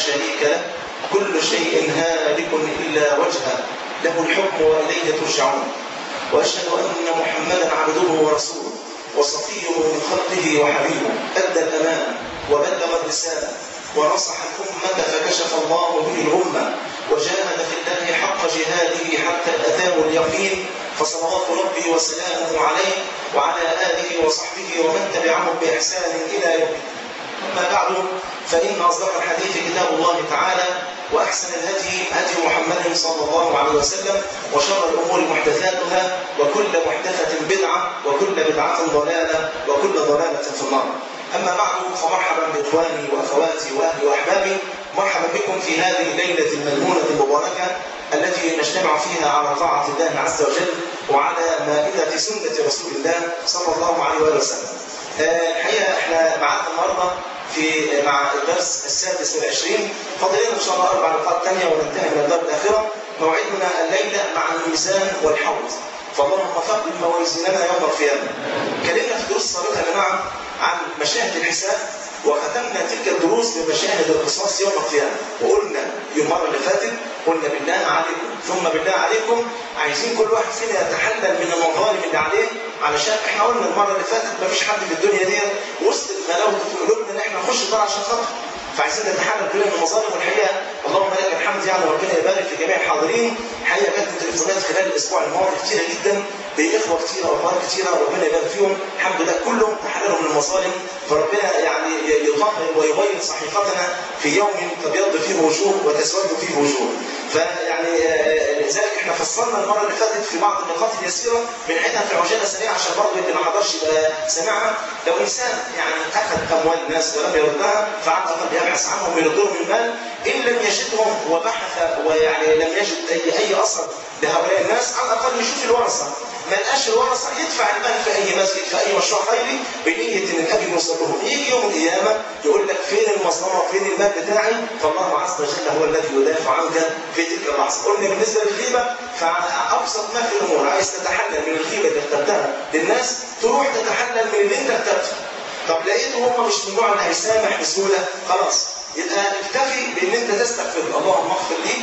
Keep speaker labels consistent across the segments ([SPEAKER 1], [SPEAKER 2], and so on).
[SPEAKER 1] شريك له كل شيء هالك إلا وجهه له الحكم وإليه ترجعون وأشهد أن محمدا عبده ورسوله وصفيه من خلقه وحبيبه أدى الأمانة وبلغ الرسالة ونصح الأمة فكشف الله به الأمة وجاهد في الله حق جهاده حتى أتاه اليقين فصلوات ربي وسلامه عليه وعلى آله وصحبه ومن تبعهم بإحسان إلى يوم أما بعد فإن أصدق الحديث كتاب الله تعالى وأحسن الهدي هدي محمد صلى الله عليه وسلم وشر الأمور محدثاتها وكل محدثة بدعة وكل بدعة ضلالة وكل ضلالة في النار أما بعد فمرحبا بإخواني وأخواتي وأهلي وأحبابي مرحبا بكم في هذه الليلة الملمونة المباركة التي نجتمع فيها على طاعة الله عز وجل وعلى مائدة سنة رسول الله صلى الله عليه وآله وسلم. الحقيقة احنا معانا النهارده في مع الدرس السادس والعشرين فاضل ان شاء الله اربع نقاط ثانيه وننتهي من الدار الاخره موعدنا الليله مع الميزان والحوض فاللهم ثقل موازيننا يوم القيامه. اتكلمنا في الدروس السابقه يا جماعه عن مشاهد الحساب وختمنا تلك الدروس بمشاهد القصاص يوم القيامه وقلنا المره اللي فاتت قلنا بالله عليكم ثم بالله عليكم عايزين كل واحد فينا يتحلل من المظالم اللي عليه علشان احنا قلنا المره اللي فاتت مفيش حد في الدنيا دي وسط غلاوه في قلوبنا ان احنا نخش النار عشان خاطر فعايزين نتحلل كلنا من المظالم والحقيقه اللهم لك الحمد يعني ربنا يبارك في جميع الحاضرين الحقيقه جت تليفونات خلال الاسبوع الماضي كتيره جدا باخوه كتيره واخوات كتيره ربنا يبارك فيهم الحمد لله كلهم تحللوا من المظالم فربنا يعني يطهر ويبين صحيفتنا في يوم تبيض فيه وجوه وتسود فيه وجوه فيعني لذلك احنا فصلنا المره اللي فاتت في بعض النقاط اليسيره بنعيدها في عجاله سريعه عشان برضه اللي ما حضرش يبقى سامعها لو انسان يعني اخذ اموال الناس ولم يردها فعلى الاقل يبحث عنهم ويردهم المال ان لم يجدهم وبحث ويعني لم يجد اي اي اثر لهؤلاء الناس على الاقل يشوف الورثه ما لقاش الورثه يدفع المال في اي مسجد في اي مشروع خيري بنيه ان الاجر يوصل لهم يجي يوم القيامه يقول لك فين المظلمه وفين المال بتاعي فالله عز وجل هو الذي يدافع عنك في تلك اللحظه قلنا بالنسبه للغيبه فابسط ما في الامور عايز تتحلل من الغيبه اللي اخترتها للناس تروح تتحلل من اللي انت اخترته طب لقيته هم مش من النوع اللي هيسامح بسهوله خلاص يبقى اكتفي بان انت تستغفر اللهم اغفر لي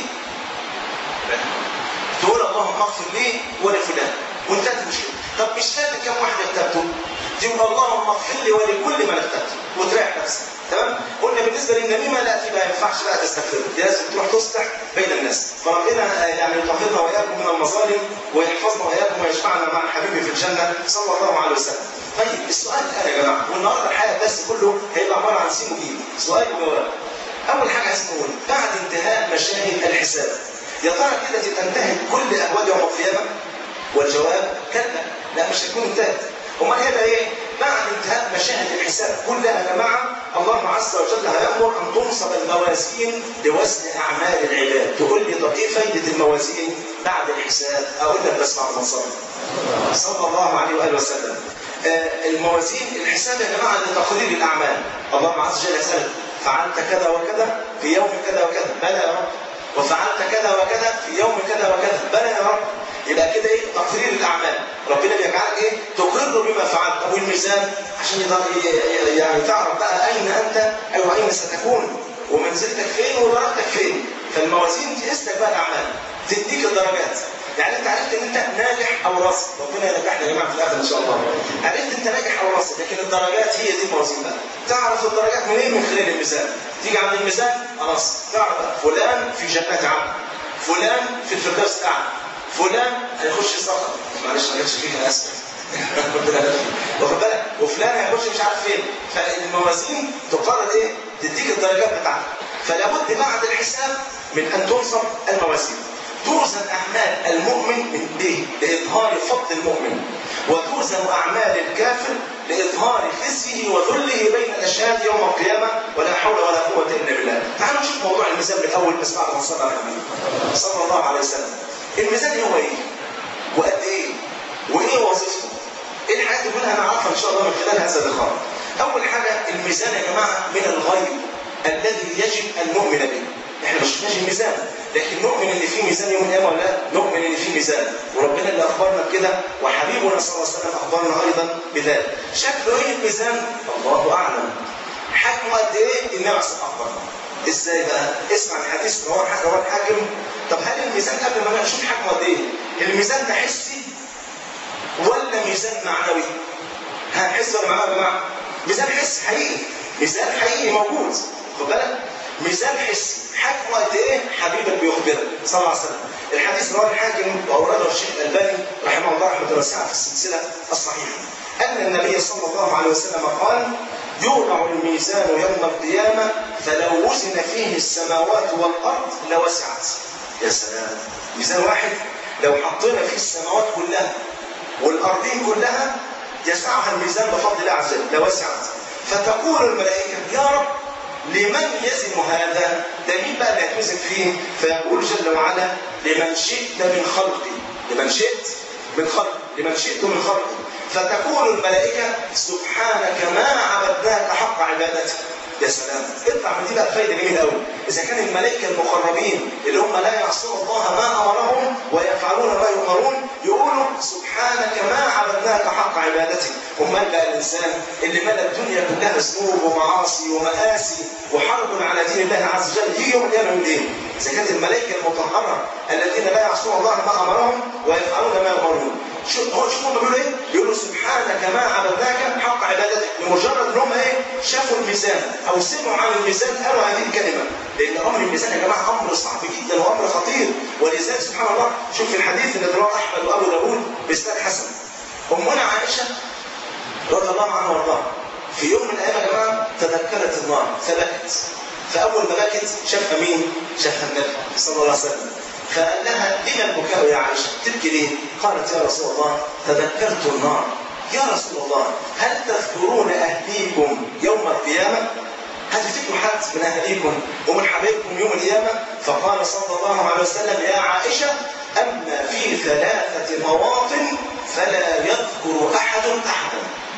[SPEAKER 1] تقول اللهم اغفر لي ولفلان وانتهت المشكله طب مش فاكر كم واحد اغتبته تقول اللهم اغفر لي ولكل من اغتبته وتريح نفسك تمام قلنا بالنسبه للنميمه لا دي ما ينفعش بقى تستغفر دي لازم تروح تصلح بين الناس فربنا يعني يطهرنا واياكم من المظالم ويحفظنا واياكم ويجمعنا مع حبيبي في الجنه صلى الله عليه وسلم طيب السؤال الان يا جماعه والنهارده الحلقه الدرس كله هيبقى عباره عن سين وجيم سؤال وجواب اول حاجه عايز نقول بعد انتهاء مشاهد الحساب يا ترى كده تنتهي كل اهوال يوم القيامه والجواب كلا لا مش هتكون انتهت امال هيبقى ايه بعد انتهاء مشاهد الحساب كلها يا جماعه الله عز وجل هيامر ان تنصب الموازين لوزن اعمال العباد تقول لي طب ايه فايده الموازين بعد الحساب اقول لك بس بعد ما صلي صلى الله عليه واله وسلم آه الموازين الحساب يا جماعه لتقرير الاعمال الله عز وجل يسالك فعلت كذا وكذا في يوم كذا وكذا بلى يا رب وفعلت كذا وكذا في يوم كذا وكذا بلى يا رب يبقى كده ايه تقرير الاعمال ربنا بيجعلك ايه تقر بما فعلت طب والميزان عشان يعني تعرف بقى اين انت او اين ستكون ومنزلتك فين ودرجتك فين فالموازين تقيس لك بقى الاعمال تديك الدرجات يعني انت عرفت ان انت ناجح او راسب ربنا ينجحنا يا جماعه في الاخر ان شاء الله عرفت انت ناجح او راسب لكن الدرجات هي دي الموازين بقى تعرف الدرجات منين من خلال الميزان تيجي عند الميزان خلاص تعرف بقى فلان في جنات عام فلان في الفردوس الاعلى فلان هيخش الصخر معلش ما جاتش فيه انا اسف واخد بالك وفلان هيخش مش عارف فين فالموازين تقرر ايه تديك الدرجات بتاعتك فلا بد بعد الحساب من ان تنصب الموازين توزن اعمال المؤمن من ايه لاظهار فضل المؤمن وتوزن اعمال الكافر لاظهار خزيه وذله بين الاشهاد يوم القيامه ولا حول ولا قوه الا بالله تعالوا نشوف موضوع الميزان من الاول بس بعد ما صلى على النبي صلى الله عليه وسلم الميزان هو ايه وقد ايه وايه وظيفته ايه الحاجات اللي كلها نعرفها ان شاء الله من خلال هذا اللقاء اول حاجه الميزان يا جماعه من الغيب الذي يجب ان نؤمن به احنا مش شفناش الميزان لكن نؤمن ان في ميزان يوم القيامه ولا لا نؤمن ان في ميزان وربنا اللي اخبرنا بكده وحبيبنا صلى الله عليه وسلم اخبرنا ايضا بذلك شكله ايه الميزان الله اعلم حجمه قد ايه النبي صلى الله عليه وسلم اخبرنا ازاي بقى؟ اسمع الحديث رواه رواه الحاكم طب هل الميزان قبل ما نشوف حجمه قد ايه؟ الميزان ده حسي ولا ميزان معنوي؟ هنحس ولا معنوي يا جماعه؟ ميزان حسي حقيقي ميزان حقيقي موجود خد بالك؟ ميزان حسي حجمه قد ايه؟ حبيبك بيخبرك صلى الله عليه وسلم الحديث رواه الحاكم واورده الشيخ الالباني رحمه الله رحمه واسعه في السلسله الصحيحه ان النبي صلى الله عليه وسلم قال يوضع الميزان يوم القيامة فلو وزن فيه السماوات والأرض لوسعت يا سلام ميزان واحد لو حطينا فيه السماوات كلها والأرضين كلها يسعها الميزان بفضل الله عز وجل لوسعت فتقول الملائكة يا رب لمن يزن هذا ده مين بقى اللي هيتمسك فيه فيقول جل وعلا لمن شئت من خلقي لمن شئت من خلقي لمن شئت من خلقي فتقول الملائكة سبحانك ما عبدناك حق عبادتك يا سلام اطلع من دي بقى فايدة جميلة قوي إذا كان الملائكة المقربين اللي هم لا يعصون الله ما أمرهم ويفعلون ما يؤمرون يقولوا سبحانك ما عبدناك حق عبادتك أمال بقى الإنسان اللي ملى الدنيا كلها ذنوب ومعاصي ومآسي وحرب على دين الله عز وجل يجي يوم القيامة من ايه؟ إذا كانت الملائكة المطهرة الذين لا يعصون الله ما أمرهم ويفعلون ما يؤمرون شوف هو شوف هم بيقولوا ايه؟ بيقولوا سبحانك ما عبدناك حق عبادتك بمجرد ان هم ايه؟ شافوا الميزان او سمعوا عن الميزان قالوا هذه الكلمه لان امر الميزان يا جماعه امر صعب جدا وامر خطير ولذلك سبحان الله شوف في الحديث اللي رواه احمد وابو داوود باسناد حسن امنا عائشه رضي الله عنها وارضاها في يوم من الايام يا جماعه تذكرت النار فبكت فاول ما بكت شافها مين؟ شافها النبي صلى الله عليه وسلم فقال لها لما البكاء يا عائشة تبكي ليه قالت يا رسول الله تذكرت النار يا رسول الله هل تذكرون أهليكم يوم القيامة هل تفتكروا حد من أهليكم ومن حبايبكم يوم القيامة فقال صلى الله عليه وسلم يا عائشة أما في ثلاثة مواطن فلا يذكر أحد أحدا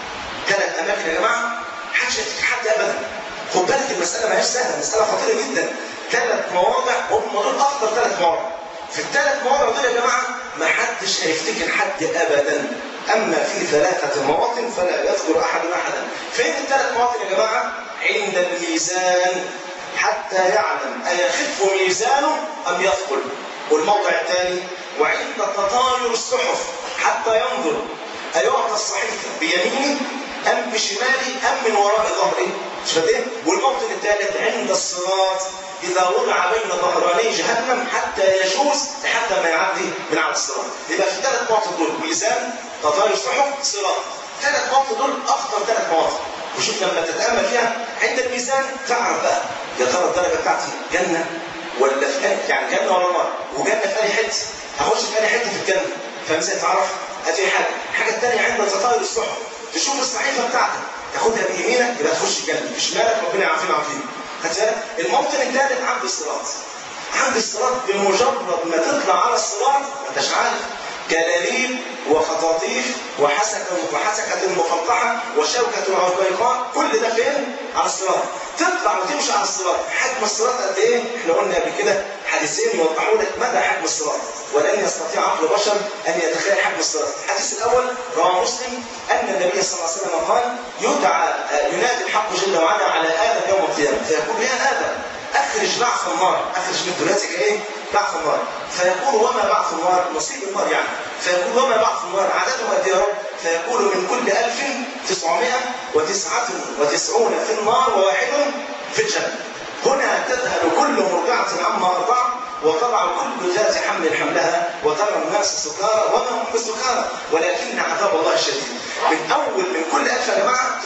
[SPEAKER 1] ثلاث أماكن يا جماعة حدش يفتكر حد أبدا خد بالك المسألة ما هيش سهلة مسألة خطيرة جدا ثلاث مواضع هم دول أخطر ثلاث مواضع في الثلاث مواضع دول يا جماعة ما حدش هيفتكر حد أبدا أما في ثلاثة مواطن فلا يذكر أحد أحدا فين الثلاث مواطن يا جماعة عند الميزان حتى يعلم أيخف ميزانه أم يثقل والموضع الثاني وعند تطاير الصحف حتى ينظر أيعطى الصحيفة بيمينه أم بشماله أم من وراء ظهره مش ايه؟ والموطن الثالث عند الصراط إذا وضع بين ظهراني جهنم حتى يجوز حتى ما يعدي من على الصراط يبقى في الثلاث مواطن دول ميزان تطاير صحف صراط ثلاث مواطن دول أخطر ثلاث مواطن وشوف لما تتأمل فيها عند الميزان تعرف بقى يا ترى الدرجة بتاعتي جنة ولا في أي يعني جنة ولا نار وجنة في أي حتة هخش في أي حتة في الجنة فمثلا تعرف هذه حاجة الحاجة الثانية عند تطاير الصحف تشوف الصحيفة بتاعتك تاخدها بيمينك يبقى تخش الجنة بشمالك ربنا يعافينا ويعافينا خدت الموطن الثالث عند الصراط عند الصراط بمجرد ما تطلع على الصراط ما انتش عارف كلاليب وخطاطيف وحسكة وحسكة مقطعة وشوكة عربيقاء كل ده فين؟ على الصراط تطلع وتمشي على الصراط حجم الصراط قد ايه؟ احنا قلنا قبل كده حديثين يوضحوا لك مدى حجم الصراط ولن يستطيع عقل بشر ان يتخيل حجم الصراط الحديث الاول رواه مسلم ان النبي صلى الله عليه وسلم قال يدعى ينادي الحق جل وعلا على ادم يوم القيامه فيقول يا ادم اخرج بعث النار اخرج من ذريتك ايه؟ بعث النار فيقول وما بعث النار نصيب النار يعني فيقول وما بعث النار عددهم قد يا رب فيقول من كل ألف تسعمائة وتسعة وتسعون في النار وواحد في الجنة هنا تذهل كل مرضعة عما أرضعت وتضع كل ذات حمل حملها وترى الناس سكارى وما هم بسكارى ولكن عذاب الله الشديد من اول من كل ألف يا جماعه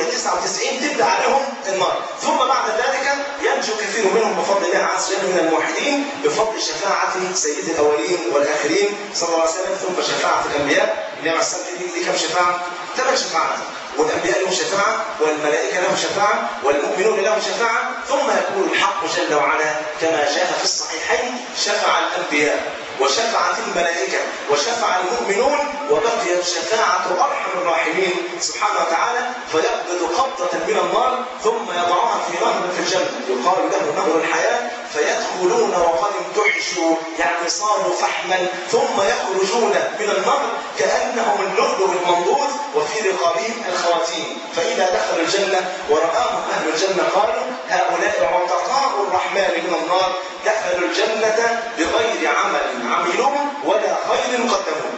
[SPEAKER 1] 999 تبدا عليهم النار ثم بعد ذلك ينجو كثير منهم بفضل الله عز وجل من الموحدين بفضل شفاعه سيد الاولين والاخرين صلى الله عليه وسلم ثم شفاعه الانبياء النبي عليه الصلاه والسلام دي كم شفاعه؟ ثمان شفاعات والانبياء لهم شفاعه والملائكه لهم شفاعه والمؤمنون لهم شفاعه ثم يقول الحق جل وعلا كما جاء في الصحيحين شفع الانبياء وشفعت الملائكه وشفع المؤمنون وبقيت شفاعه ارحم الراحمين سبحانه وتعالى فيقبض قبضه من النار ثم يضعها في نهر في الجنه يقال له نهر الحياه فيدخلون وقد امتحشوا يعني صاروا فحما ثم يخرجون من النهر كانهم اللؤلؤ المنضود وفي رقابهم بهم الخواتيم فإذا دخلوا الجنة ورآهم أهل الجنة قالوا هؤلاء عتقاء الرحمن من النار دخلوا الجنة بغير عمل عملوه ولا خير قدموه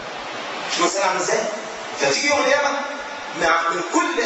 [SPEAKER 1] شو المسألة عاملة ازاي؟ فتيجي يوم القيامة مع من كل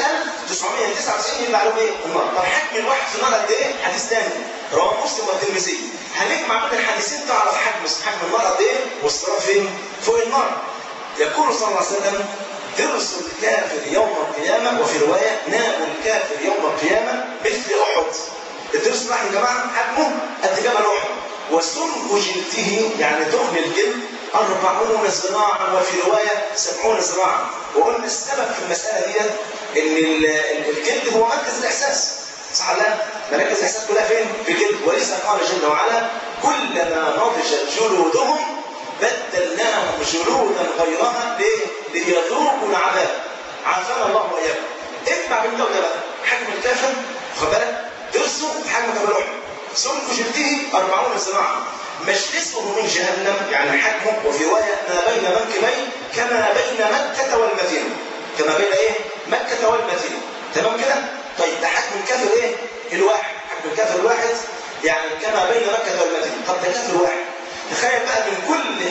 [SPEAKER 1] 1999 يبقى عليهم ايه؟ النار، طب حجم الواحد في النار قد ايه؟ حديث ثاني رواه مسلم والترمذي، هنجمع بين الحديثين تعرف حجم حجم النار قد ايه؟ والصراط فين؟ فوق النار. يقول صلى الله عليه وسلم درس الكافر يوم القيامة وفي رواية ناب الكافر يوم القيامة مثل أحد. الدرس ده يا جماعة حجمه قد جبل أحد. وسمك جلده يعني دهن الجلد أربعون ذراعا وفي رواية سبعون ذراعا وقلنا السبب في المسألة دي إن الجلد هو مركز الإحساس صح لا؟ مراكز الإحساس كلها فين؟ في الجلد ولذا قال جل وعلا كلما نضجت جلودهم بدلناهم جلودا غيرها ليه؟ ليذوقوا العذاب عافانا الله وإياكم اجمع بين ده وده بقى حجم الكافر خد بالك درسه حجم جبل أحد سمك جلده أربعون ذراعا مجلسه من جهنم يعني حجمه وفي رواية ما بين منكبيه كما بين مكة والمدينة كما بين ايه؟ مكة والمدينة تمام كده؟ طيب ده حجم الكافر ايه؟ الواحد حجم الكافر الواحد يعني كما بين مكة والمدينة طب ده كافر واحد تخيل بقى من كل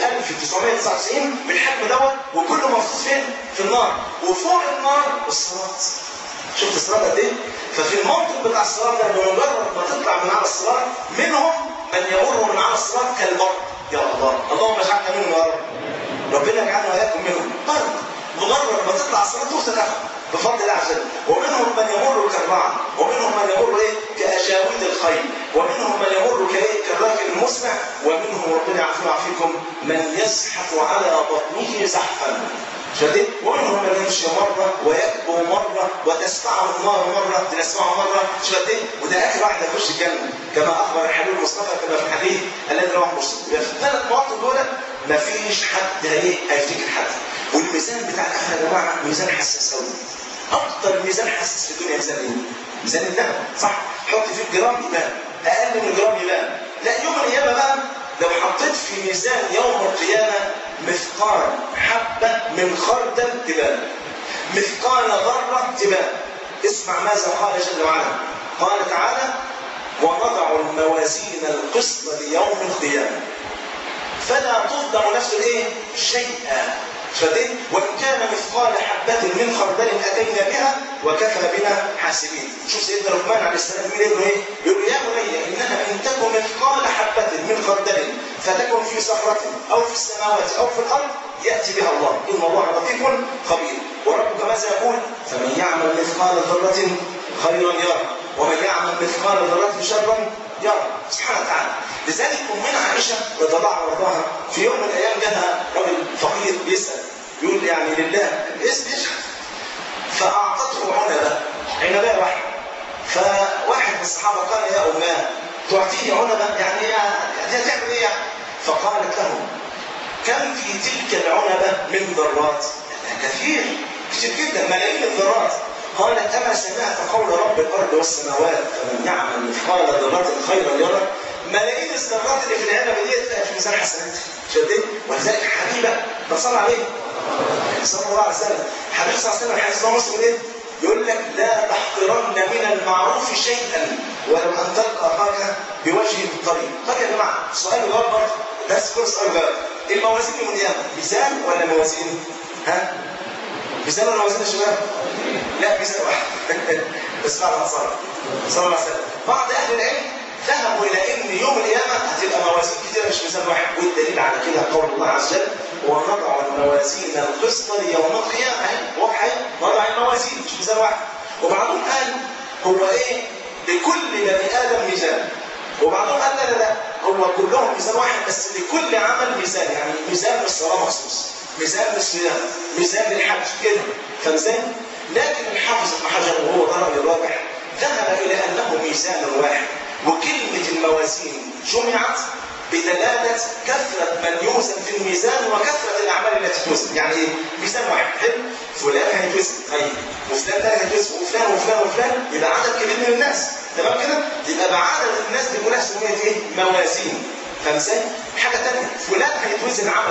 [SPEAKER 1] 1999 بالحجم دوت وكله مبسوط فين؟ في النار وفوق النار الصراط شفت الصراط قد ايه؟ ففي المنطق بتاع الصراط ده بمجرد ما تطلع من على الصراط منهم من يمر من على الصراط كالبرق يا الله اللهم اجعلنا منهم يا رب ربنا يجعلنا واياكم منهم برق مجرد ما تطلع الصراط توصل بفضل الله عز وجل ومنهم من يمر كالرعد ومنهم من يمر ايه كاشاويد الخيل ومنهم من يمر كايه كالراكب المسمع ومنهم ربنا يعافينا ويعافيكم من يزحف على بطنه زحفا شديد ومنهم من يمشي مرة ويكبو مرة وتسمعه النار مرة تسمعه مرة شديد وده آخر واحد هيخش الجنة كما أخبر الحبيب المصطفى كما في الحديث الذي رواه مسلم يبقى في الثلاث مواطن دول مفيش حد ايه هيفتكر حد والميزان بتاع الآخرة يا جماعة ميزان حساس قوي أكتر ميزان حساس في الدنيا ميزان إيه؟ ميزان الذهب صح حط فيه جرام يبان أقل من جرام يبان لا يوم القيامة بقى لو حطيت في ميزان يوم القيامة مثقال حبة من خردل تبان مثقال ذرة تبان اسمع ماذا قال جل وعلا قال تعالى ونضع الموازين القسط ليوم القيامة فلا تظلم نفس ايه شيئا فدين وان كان مثقال حبة من خردل اتينا بها وكفى بنا حاسبين شوف سيدنا لقمان عليه السلام بيقول له ايه يقول يا بني انها ان تكن مثقال حبة من خردل فتكن في صخرة او في السماوات او في الارض ياتي بها الله ان الله لطيف خبير وربك ماذا يقول فمن يعمل مثقال ذرة خيرا يرى ومن يعمل مثقال ذرة شرا يرى سبحانه وتعالى لذلك امنا عائشه رضي الله عنها وارضاها في يوم من الايام جالها رجل فقير بيسال يقول يعني لله الاسم يشهد فاعطته عنبه عنبه واحده فواحد من الصحابه قال يا اماه تعطيني عنبه يعني دي هتعمل ايه يعني؟ فقالت له كم في تلك العنبه من ذرات؟ كثير كثير جدا ملايين الذرات قالت أما سمعت قول رب الأرض والسماوات فمن يعمل مثقال ذرة خيرا يرى ملايين الذرات اللي في العنبة ديت في ميزان حسناتها شديد ولذلك حبيبة بصلى عليه صلى الله عليه وسلم حبيب صلى الله عليه وسلم الحديث ده مسلم ايه؟ يقول لك لا تحقرن من المعروف شيئا ولو ان تلقى اخاك بوجه الطريق طب يا جماعه سؤال جواب برضه بس كل سؤال جواب الموازين يوم القيامه ميزان ولا موازين؟ ها؟ ميزان ولا موازين يا شباب؟ لا ميزان واحد بس بعد ما صلى صلى الله عليه وسلم بعض اهل العلم ذهبوا الى ان يوم القيامه هتبقى موازين كتيره مش ميزان واحد والدليل على كده قول الله عز وجل ونضع الموازين القسط ليوم القيامه اهي واضحه اهي نضع الموازين مش ميزان واحد وبعضهم قال هو ايه لكل بني ادم ميزان وبعضهم قال لا لا لا هو كلهم ميزان واحد بس لكل عمل ميزان يعني ميزان للصلاه مخصوص ميزان للصيام ميزان للحج كده فميزان لكن الحافظ ابن حجر وهو ضرب الراجح ذهب الى انه ميزان واحد وكلمه الموازين جمعت بدلالة كثرة من يوزن في الميزان وكثرة الأعمال التي توزن، يعني إيه؟ ميزان واحد حلو فلان هيتوزن طيب وفلان ده هيتوزن وفلان وفلان وفلان يبقى عدد كبير من الناس تمام كده؟ يبقى بعدد الناس دي كلها اسمها ايه؟ موازين فاهم ازاي؟ حاجة تانية فلان هيتوزن عمله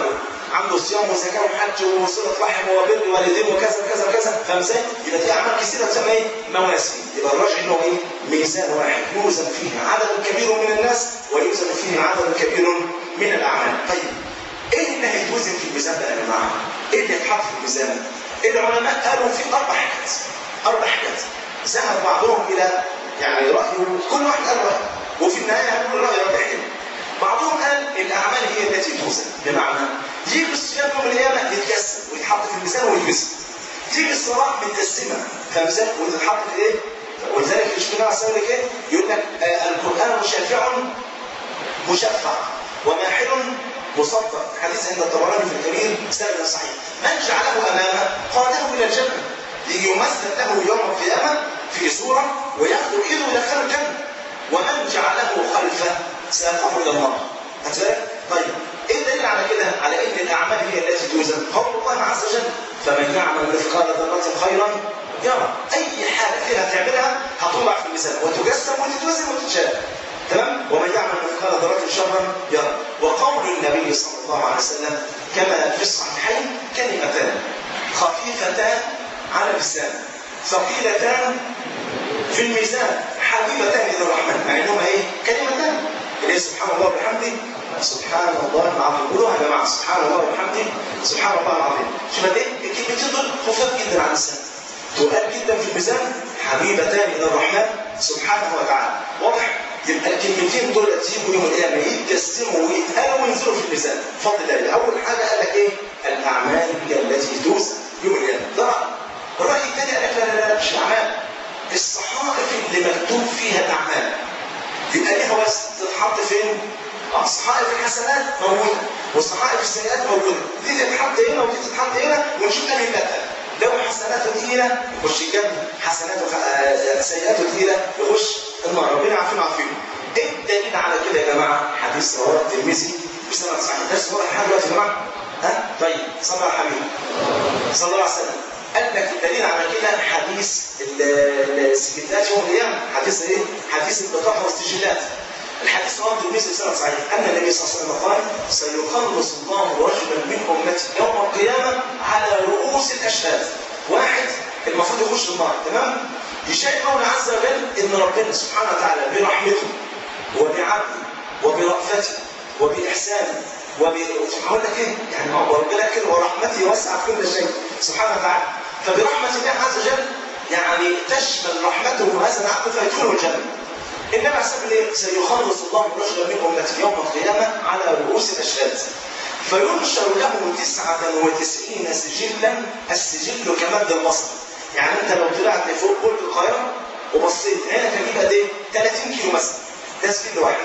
[SPEAKER 1] عنده صيام وزكاه وحج وصله رحم وبر والدين وكذا وكذا وكذا فاهم ازاي؟ يبقى في اعمال كثيره تسمى ايه؟ مواسم يبقى الراجح انه ايه؟ ميزان واحد يوزن فيه عدد كبير من الناس ويوزن فيه عدد كبير من الاعمال طيب ايه اللي هيتوزن في الميزان بقى يا جماعه؟ ايه اللي هيتحط في الميزان؟ العلماء قالوا في اربع حاجات اربع حاجات ذهب بعضهم الى يعني رايه كل واحد قال رايه وفي النهايه هنقول الراي راجح بعضهم قال الاعمال هي التي توزن بمعنى يجي الصيام يوم القيامه يتجسد ويتحط في الميزان ويتجسد تيجي الصلاه متقسمه خمسات وتتحط في ايه؟ ولذلك الشيخ عليه السلام ايه؟ يقول لك آه القران مشافع مشفع وماحل مصدق حديث عند الطبراني في الكبير سند صحيح من جعله امامه قاده الى الجنه يجي يمثل له يوم القيامه في صوره وياخذ ايده ويدخله الجنه ومن جعله خلفه ساقه الى النار هتلاقي طيب ايه الدليل على كده على ان الاعمال هي التي توزن قول الله عز وجل فمن يعمل مثقال ذره خيرا يرى اي حاجه فيها تعملها هتوضع في الميزان وتجسم وتتوزن وتتشال تمام ومن يعمل مثقال ذره شرا يرى وقول النبي صلى الله عليه وسلم كما في الصحيحين كلمتان خفيفتان على اللسان ثقيلتان في الميزان حبيبتان الى الرحمن مع انهما ايه كلمتان اللي سبحان الله وبحمده سبحان الله العظيم قولوها يا جماعه سبحان الله وبحمده سبحان الله العظيم شوف قد ايه الكلمتين دول خفاف جدا على اللسان تقال جدا في الميزان حبيبتان الى الرحمن سبحانه وتعالى واضح يبقى الكلمتين دول تيجوا يوم القيامه يتجسموا ويتقالوا وينزلوا في الميزان بفضل الله اول حاجه قال لك ايه الاعمال هي التي توزن يوم القيامه ده راي الراي الثاني قال لك لا لا لا مش الاعمال الصحائف اللي مكتوب فيها الاعمال يبقى ليها وزن تتحط فين؟ اه صحائف الحسنات موجوده والصحائف السيئات موجوده دي تتحط هنا ودي تتحط هنا ونشوف انهي الاتقل لو حسناته ثقيله يخش الجنه حسناته سيئاته ثقيله يخش النار ربنا يعافينا ويعافيكم ايه الدليل على كده يا جماعه؟ حديث رواه الترمذي بسند صحيح ده صور لحد دلوقتي يا جماعه ها طيب صلى على الحبيب صلى الله عليه وسلم قال لك الدليل على كده حديث السجلات يوم القيامه حديث ايه؟ حديث البطاقه والسجلات الحديث رواه الترمذي بسند صحيح ان النبي صلى الله عليه وسلم قال سيخلص الله رجلا من امتي يوم القيامه على رؤوس الاشهاد واحد المفروض يخش النار تمام يشاء المولى عز وجل ان ربنا سبحانه وتعالى برحمته وبعدله وبرأفته وبإحسانه وب هقول لك ايه؟ يعني هو ربنا كده ورحمته وسعت كل شيء سبحانه وتعالى فبرحمة الله عز وجل يعني تشمل رحمته هذا العبد فيدخله الجنة النبي عليه الصلاه والسلام سيخلص الله رجلا من امتي يوم القيامه على رؤوس الاشهاد فينشر له 99 سجلا السجل كمد البصر يعني انت لو طلعت لفوق برج القاهره وبصيت عينك هتجيب قد ايه؟ 30 كيلو مثلا ده سجل واحد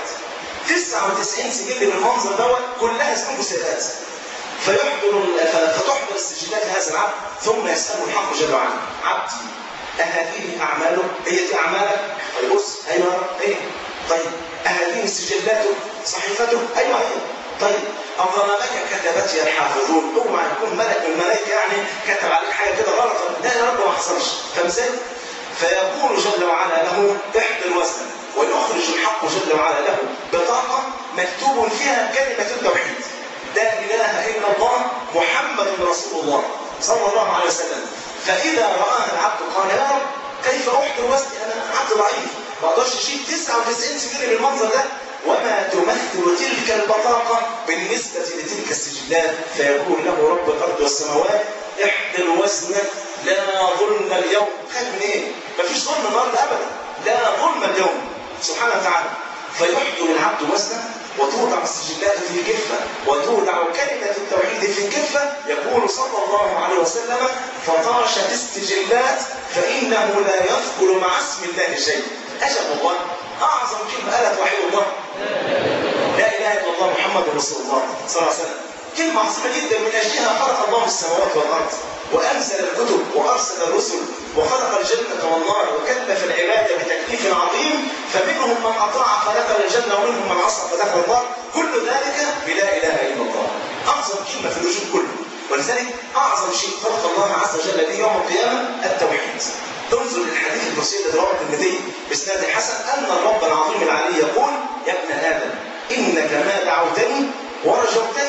[SPEAKER 1] 99 سجل بالمنظر دوت كلها ذنوب وسيئات فيحضر فتحضر السجلات لهذا العبد ثم يساله الحق جل وعلا عبدي أهذه أعماله؟ هي دي أعمالك؟ طيب بص أيوه يا رب إيه؟ طيب أهذه سجلاته؟ صحيفته؟ أيوه هي طيب أظلمك كتبت يا الحافظون اوعى يكون ملك من الملائكة يعني كتب عليك حاجة كده غلط لا يا رب ما حصلش فاهم ازاي؟ فيقول جل وعلا له احضر وزنا ويخرج الحق جل وعلا له بطاقة مكتوب فيها كلمة التوحيد لا إله إلا الله محمد رسول الله صلى الله عليه وسلم فإذا رآها العبد قال يا رب كيف أحضر وزني أنا عبد ضعيف ما أقدرش أشيل 99 سجل بالمنظر ده وما تمثل تلك البطاقة بالنسبة لتلك السجلات فيقول له رب الأرض والسماوات احضر وزنك لا ظلم اليوم خايف من ايه؟ مفيش ظلم النهارده ابدا لا ظلم اليوم سبحانه وتعالى فيحضر العبد وزنه وتوضع السجلات في كفة وتوضع كلمة التوحيد في كفة يقول صلى الله عليه وسلم فطاشت السجلات فإنه لا يذكر مع اسم الله شيء أجل الله أعظم كلمة قالت وحيد الله لا إله إلا الله محمد رسول الله صلى الله عليه وسلم كلمة عظيمة جدا من أجلها خلق الله السماوات والأرض وأنزل الكتب وأرسل الرسل وخلق الجنة والنار وكلف العباد بتكليف عظيم فمنهم من أطاع فدخل الجنة ومنهم من عصى فدخل النار كل ذلك بلا إله إلا الله أعظم كلمة في الوجود كله ولذلك أعظم شيء خلق الله عز وجل به يوم القيامة التوحيد انظر للحديث القدسي الذي رواه الترمذي باسناد حسن ان الرب العظيم العلي يقول يا ابن ادم انك ما دعوتني ورجوتني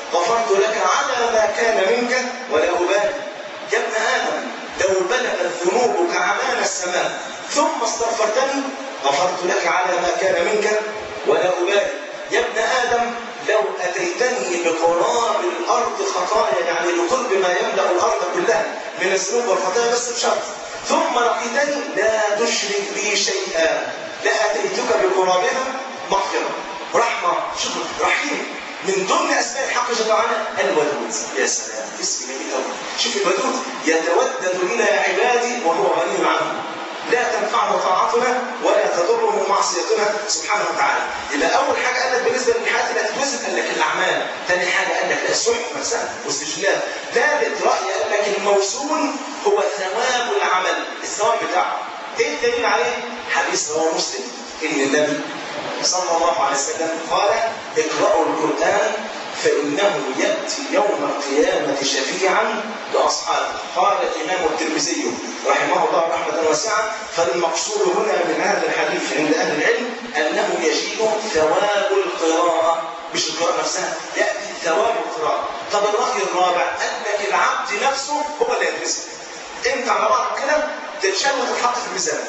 [SPEAKER 1] غفرت لك على ما كان منك ولا أبالي يا ابن آدم لو بلغت ذنوبك عنان السماء ثم استغفرتني غفرت لك على ما كان منك ولا أبالي يا ابن آدم لو أتيتني بقراب الأرض خطايا يعني لقرب ما يملأ الأرض كلها من الذنوب والخطايا بس بشرط ثم لقيتني لا تشرك بي شيئا لأتيتك بقرابها مغفرة رحمة شكر رحيم من ضمن اسماء الحق جل وعلا الودود يا سلام اسم جميل قوي شوف الودود يتودد الى عبادي وهو غني عنهم لا تنفعه طاعتنا ولا تضره معصيتنا سبحانه وتعالى يبقى اول حاجه قال لك بالنسبه للحياه اللي هتتوزن قال لك الاعمال ثاني حاجه قال لك الصحف نفسها واستجلاب ثالث راي قال لك الموزون هو ثواب العمل الثواب بتاعه ايه الدليل عليه حديث رواه مسلم ان النبي صلى الله عليه وسلم قال اقرأوا القرآن فإنه يأتي يوم القيامة شفيعا لأصحابه قال الإمام الترمذي رحمه الله رحمة واسعة فالمقصود هنا من هذا الحديث عند أهل العلم أنه يجيء ثواب القراءة مش القراءة نفسها يأتي ثواب القراءة طب الرأي الرابع أن العبد نفسه هو اللي يدرسه انت على بعض كده تتشال وتتحط في الميزان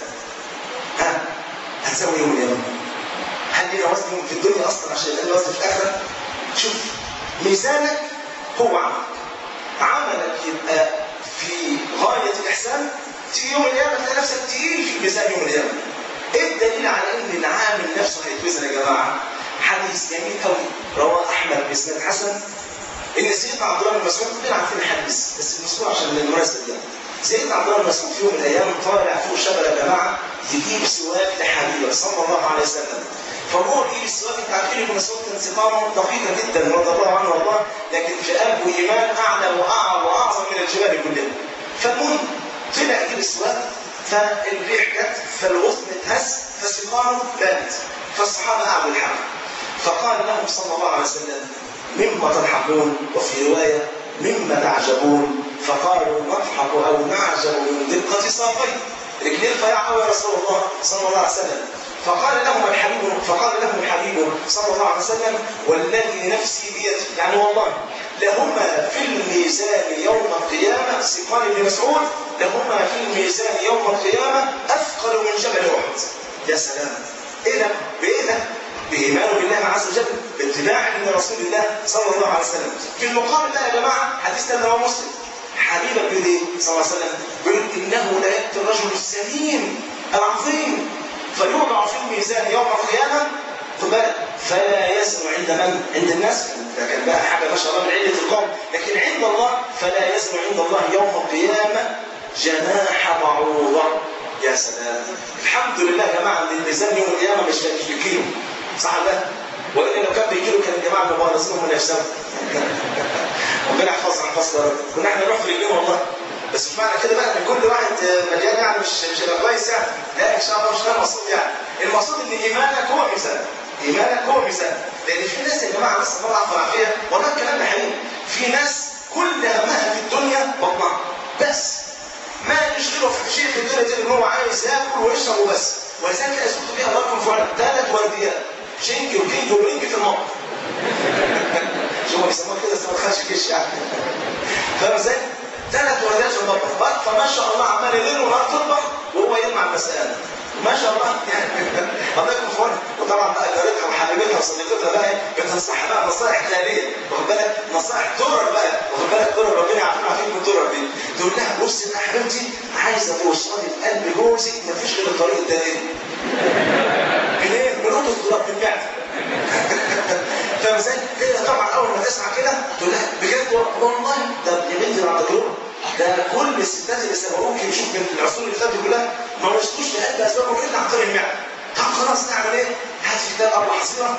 [SPEAKER 1] ها هتسوي يوم القيامة هل لنا وزن في الدنيا اصلا عشان يبقى لنا وزن في الاخره؟ شوف ميزانك هو عملك عملك يبقى في غايه الاحسان تيجي يوم القيامه تلاقي نفسك تقيل في الميزان يوم القيامه. ايه الدليل على ان العامل نفسه هيتوزن يا جماعه؟ حديث جميل قوي رواه احمد باسناد حسن ان سيدنا عبد الله بن مسعود كلنا عارفين الحديث بس المذكور عشان المناسبه دي سيدنا عبد الله بن مسعود في يوم من الايام طالع فوق شجره يا جماعه يجيب سواك لحبيبه صلى الله عليه وسلم فهو يجيب السواك انت عارفين ابن مسعود كان سقامه دقيقه جدا رضي الله عنه وارضاه لكن في قلبه ايمان اعلى واعظم واعظم من الجبال كلها فالمهم طلع يجيب السواك فالريح جت فالغصن اتهز فسقامه بانت فالصحابه قعدوا يضحكوا فقال لهم صلى الله عليه وسلم مما تضحكون وفي روايه مما تعجبون فقالوا نضحك او نعجب من دقه ساقيه رجلين رفيع قوي يا رسول الله صلى الله عليه وسلم فقال لهم الحبيب فقال لهم الحبيب صلى الله عليه وسلم والذي نفسي بيده يعني والله لهما في الميزان يوم القيامة سقال بن مسعود لهما في الميزان يوم القيامة أثقل من جبل أحد يا سلام إيه ده؟ بإيه ده؟ بإيمانه بالله عز وجل باتباعه لرسول الله صلى الله عليه وسلم في المقابل ده يا جماعة حديث رواه مسلم حبيبك بيقول ايه صلى الله عليه وسلم بيقول انه لا ياتي الرجل السليم العظيم فيوضع في الميزان يوم القيامه خد بالك فلا يزن عند من؟ عند الناس ده كان بقى حاجه ما شاء الله من عده القوم لكن عند الله فلا يزن عند الله يوم القيامه جناح بعوضه يا سلام الحمد لله يا جماعه ان الميزان يوم القيامه مش مش بالكيلو صح ولا وإن لو كان بيجيله كان الجماعه المبارزين هم اللي يحسبوا ربنا يحفظنا يحفظنا يا رب كنا احنا نروح في رجلين والله بس مش معنى كده بقى ان كل واحد مليان يعني مش مش هيبقى كويس يعني لا ان شاء الله مش ده المقصود يعني المقصود ان ايمانك هو ميزان ايمانك هو ميزان لان في ناس يا جماعه بس الله يعفو العافيه والله الكلام ده حقيقي في ناس كل همها في الدنيا بطنها بس ما يشغله في شيء في الدنيا دي ان هو عايز ياكل ويشرب وبس ولذلك يسقط فيها الله يكون في عونك ثلاث ورديات شنك وكينج وبرنج في المطبخ شو ما بيسموها كده اسمها الخش كيش يعني فاهم ازاي؟ ثلاث ورديات في المطبخ فما شاء الله عمال يليل ونهار تطبخ وهو يلمع المسائل ما شاء الله يعني الله يكون في عونك وطبعا بقى جارتها وحبيبتها وصديقتها بقى بتنصحها بقى نصائح خياليه واخد بالك نصائح درر بقى واخد بالك درر ربنا يعافينا ويعافيكم الدرر دي تقول لها بصي يا حبيبتي عايزه توصلي لقلب جوزك مفيش غير الطريق التاني منين؟ من اوضه الدولاب من المعده فاهم ازاي؟ هي طبعا اول ما تسمع كده تقول لها بجد والله ده يا بنتي على تجربه ده كل الستات اللي سبقوك يشوف من العصور اللي فاتت كلها ما وصلوش لقلب اسبابهم الا عن طريق المعده طب خلاص نعمل ايه؟ هات في كتاب ابو حصيره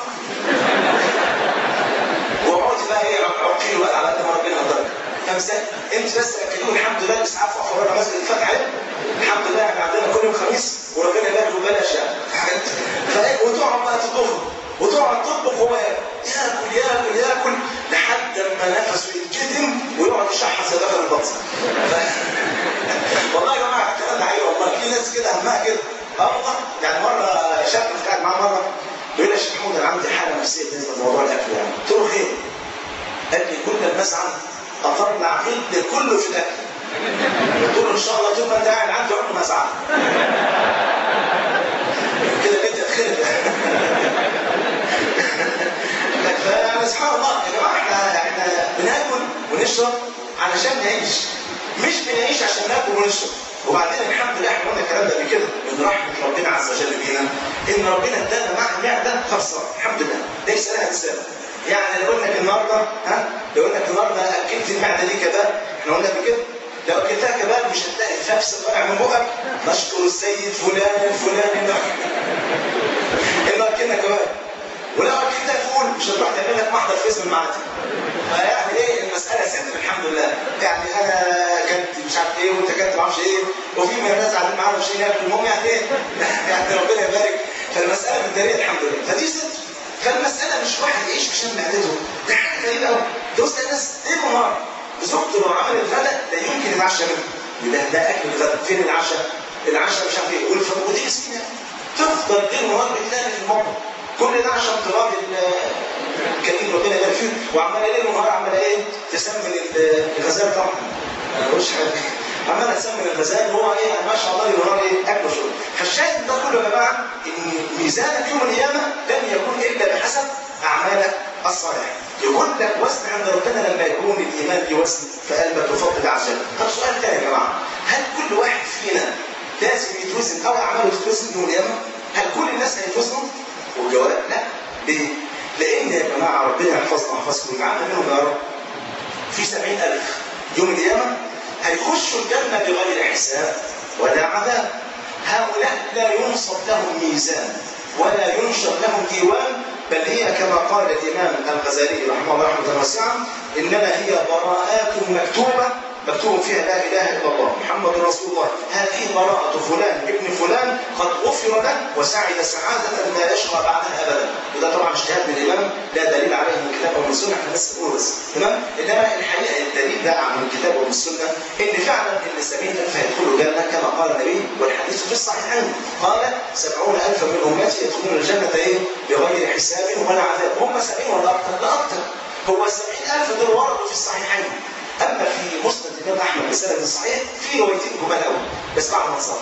[SPEAKER 1] واقعدي بقى ايه عقيل بقى على قد ما ربنا قدرك فاهم ازاي؟ انت بس اكلوه الحمد لله الاسعاف واقفه بره مسجد الفتح الحمد لله احنا عندنا كل يوم خميس وربنا يبارك ببلاش يعني فايه وتقعد بقى تطبخ وتقعد تطبخ هو ياكل ياكل ياكل لحد ما نفسه يتكتم ويقعد يشحذ داخل البطن ف... والله يا جماعه الكلام ده حقيقي والله في ناس كده همها كده اه والله يعني مره شاب كنت قاعد معاه مره بيقول لي يا شيخ محمود انا عندي حاله نفسيه بالنسبه لموضوع الاكل يعني قلت له خير قال لي كل الناس عندي اطلع جلد كله في الاكل قلت له ان شاء الله طول ما انت قاعد عندي عمري ما ازعل كده بيت الخير فسبحان الله يا جماعه احنا احنا بناكل ونشرب علشان نعيش مش بنعيش عشان ناكل ونشرب وبعدين الحمد لله احنا قلنا الكلام ده قبل كده من رحمه ربنا عز وجل بينا ان ربنا ادانا مع معده خاصه الحمد لله ليس لها انسان يعني لو قلنا لك النهارده ها لو قلنا لك النهارده اكلت المعده دي كباب احنا قلنا قبل كده لو اكلتها كباب مش هتلاقي الفبس طالع من بقك نشكر السيد فلان الفلاني انه اكلنا كباب ولو اكلتها فول مش هتروح تعمل لك محضر في اسم المعادي فيعني ايه المساله سهله الحمد لله يعني انا كنت مش عارف ايه وانت كنت ما اعرفش ايه وفي من الناس قاعدين معانا مش ياكل المهم يعني ايه يعني ربنا يبارك فالمساله بالدليل الحمد لله فدي ست فالمساله مش واحد يعيش عشان معدته ده حاجه غريبه قوي ده وسط الناس ليل ونهار زوجته لو عملت غدا لا يمكن يتعشى منه يبقى ده اكل الغدا فين العشاء؟ العشاء مش عارف ايه والفطور ودي مسكينه تفضل ليل ونهار بتلاقي في المطبخ كل ده عشان تراضي الكريم ربنا يبارك فيه وعماله ليل ونهار عماله ايه تسمن الغزال طبعا ملوش حاجه عماله تسمن الغزال هو ايه ما شاء الله ليل ونهار ايه اكل وشرب فالشاهد ده كله يا جماعه ان ميزانك يوم القيامه لن يكون الا بحسب اعمالك الصالحه يقول لك وزن عند ربنا لما يكون الايمان بوزن في قلبك بفضل عز وجل طب سؤال ثاني يا جماعه هل كل واحد فينا لازم يتوزن او اعماله تتوزن يوم القيامه؟ هل كل الناس هيتوزنوا؟ والجواب لا ليه؟ لأن يا جماعة ربنا يحفظنا ويحفظكم ويجعلنا منهم يا رب في سبعين ألف يوم القيامة هيخشوا الجنة بغير حساب ولا عذاب هؤلاء لا ينصب لهم ميزان ولا ينشر لهم ديوان بل هي كما قال الإمام الغزالي رحمه الله رحمة واسعة إنما هي براءات مكتوبة مكتوب فيها لا اله الا الله محمد رسول الله هذه براءة فلان ابن فلان قد غفر له وسعد سعادة لا يشقى بعدها ابدا وده طبعا اجتهاد من الامام لا دليل عليه من الكتاب ومن السنه احنا بس بنقول بس تمام انما الحقيقه الدليل ده من الكتاب ومن السنه ان فعلا ان سبعين الف هيدخلوا الجنه كما قال النبي والحديث في الصحيحين قال سبعون الفا من امتي يدخلون الجنه ايه بغير حساب ولا عذاب هم سبعين ولا اكثر لا اكثر هو السبعين الف دول وردوا في الصحيحين اما في مسند الامام احمد بسند صحيح في روايتين جمال قوي بس بعد ما صلى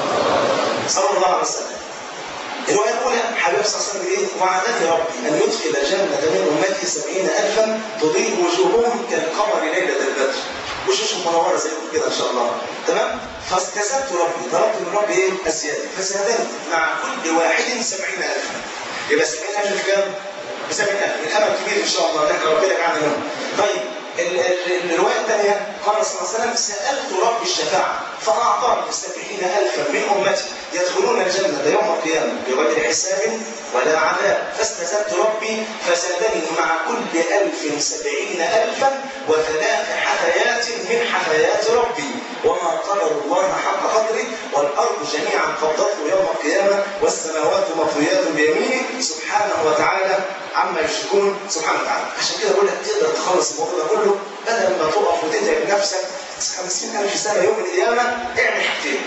[SPEAKER 1] صلى الله عليه وسلم الروايه الاولى حبيب صلى الله عليه وسلم ايه؟ وعدني ربي ان يدخل الجنه من امتي سبعين الفا تضيء وجوههم كالقمر ليله البدر وشوشهم منوره زيكم كده ان شاء الله تمام؟ فاستزدت ربي طلبت من ربي ايه؟ الزياده فزادني مع كل واحد سبعين الفا يبقى سبعين الف كام؟ بسبعين الف الامل كبير ان شاء الله نحن ربنا يجعلنا منهم طيب الرواية الثانية قال صلى الله عليه وسلم سألت رب الشفاعة فأعطاني سبعين ألفا من أمتي يدخلون الجنة يوم القيامة بغير حساب ولا عذاب فاستزدت ربي فزادني مع كل ألف سبعين ألفا وثلاث حثيات من حثيات ربي وما قدر الله حق قدره والأرض جميعا قبضته يوم القيامة والسماوات مطويات بيمينه سبحانه وتعالى عما يشركون سبحانه وتعالى عشان كده بقول لك تقدر تخلص الموضوع ده كله بدل ما تقف وتتعب نفسك 50000 سنه يوم القيامه اعمل حاجتين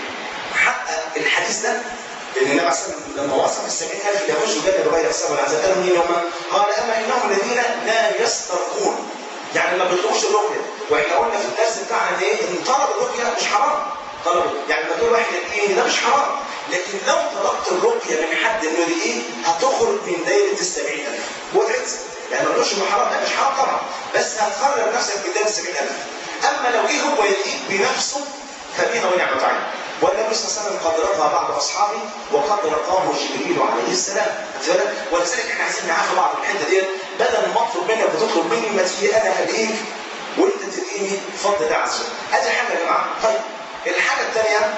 [SPEAKER 1] حقق الحديث ده لان النبي عليه الصلاه لما وصف ال 70000 اللي يخشوا الجنه بغير حساب ولا عذاب قالوا مين هم؟ قال اما انهم الذين لا يسترقون يعني ما بيطلبوش الرقيه واحنا قلنا في الدرس بتاعنا ايه؟ ان طلب الرقيه مش حرام طلب يعني لما تقول واحد ايه ده مش حرام لكن لو طلبت الرقيه من حد انه ايه هتخرج من دايره ال 70000 وتعز يعني ما تقولش انه حرام لا مش حرام طبعا بس هتخرج نفسك من دايره 70000 اما لو جه هو يلقيك بنفسه فبها ونعمة عين والنبي صلى الله عليه وسلم قد رقى بعض اصحابه وقد رقاه جبريل عليه السلام ولذلك احنا عايزين نعافى بعض الحته ديت بدل ما اطلب منك وتطلب مني ما تيجي انا هديك وانت تديني بفضل الله عز وجل ادي حاجه يا جماعه طيب الحاجه الثانيه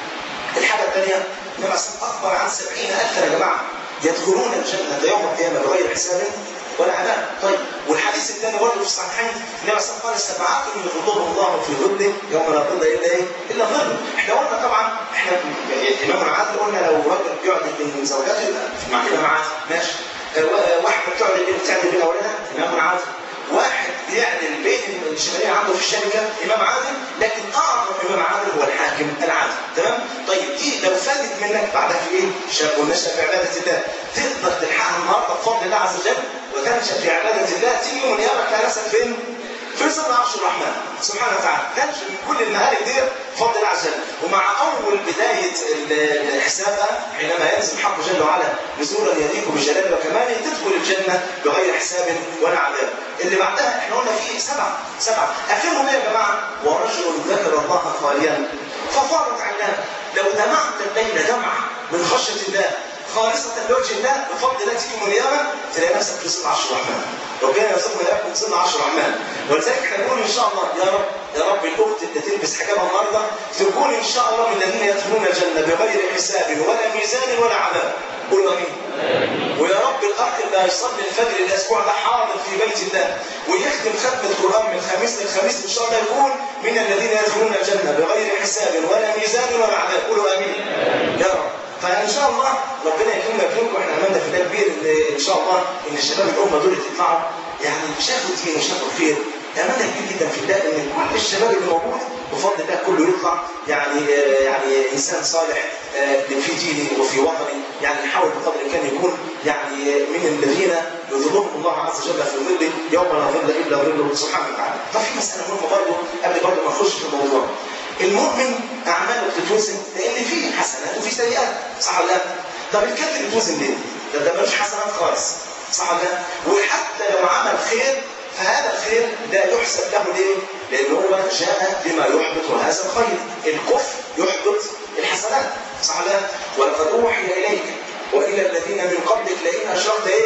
[SPEAKER 1] الحاجه الثانيه النبي صلى الله اخبر عن 70000 يا جماعه يدخلون الجنه يوم القيامه بغير حساب ولا عذاب طيب والحديث الثاني برضه في الصحيحين النبي صلى الله عليه وسلم قال سبعات يظلهم الله في ظله يوم لا ظل الا ايه؟ الا ظله احنا قلنا طبعا احنا الامام العادل قلنا لو راجل بيعدل بين زوجاته يبقى مع كده معاه ماشي واحده بتعدل بين بتعدل بين اولادها امام عادل واحد بيعدل بين الشماليه عنده في الشركه امام عادل لكن اعظم امام عادل هو الحاكم العادل تمام طيب دي لو فاتت منك بعدك في ايه؟ شاب ونشا في عباده الله تقدر تلحقها النهارده بفضل الله عز وجل وتنشا في عباده الله تيجي يوم القيامه تلاقي نفسك فين؟ في ظل عرش الرحمن سبحانه وتعالى تنشا من كل المهالك دي بفضل الله عز وجل ومع اول بدايه الحساب حينما ينزل حق جل وعلا نزولا يليق بجلاله وكماله تدخل الجنه بغير حساب ولا عذاب اللي بعدها احنا قلنا فيه سبعه سبعه اخرهم ايه يا جماعه؟ ورجل ذكر الله خاليا ففاضت عيناه لو دمعت الليل دمعه من خشيه الله خالصة لوجه الله بفضل الله تيجي يوم القيامة تلاقي نفسك في ظل عرش الرحمن. ربنا يرزقنا لكم ظل عرش الرحمن. ولذلك احنا نقول ان شاء الله يا رب يا رب الاخت اللي تلبس حجابها النهارده تكون ان شاء الله من الذين يدخلون الجنة بغير حساب ولا ميزان ولا عذاب. قولوا امين. ويا رب الاخ اللي هيصلي الفجر الاسبوع ده حاضر في بيت الله ويختم ختم القران من خميس للخميس ان شاء الله يكون من الذين يدخلون الجنه بغير حساب ولا ميزان ولا عذاب قولوا امين يا رب فان شاء الله ربنا يكرمنا ويكرمكم احنا عملنا في ده كبير ان ان شاء الله ان الشباب الامه دول يطلعوا يعني شافوا دين وشافوا خير امانه كبير جدا في الله ان كل الشباب اللي موجود بفضل الله كله يطلع يعني يعني انسان صالح في ديني وفي وطني يعني نحاول بقدر الامكان يكون يعني من الذين يظلهم الله عز وجل في ظله يوم لا ظل الا ظله سبحانه وتعالى. طب في مساله مهمه برضه قبل برضه ما نخش في الموضوع. المؤمن اعماله بتتوزن لان فيه حسنات وفي سيئات صح ولا لا؟ طب الكافر يتوزن ليه؟ ده ده ملوش حسنات خالص صح ولا لا؟ وحتى لو عمل خير فهذا الخير لا يحسب له ليه؟ لأن هو جاء بما يحبط هذا الخير الكفر يحبط الحسنات صح ولا ولقد أوحي إليك وإلى الذين من قبلك لئن أشركت إيه؟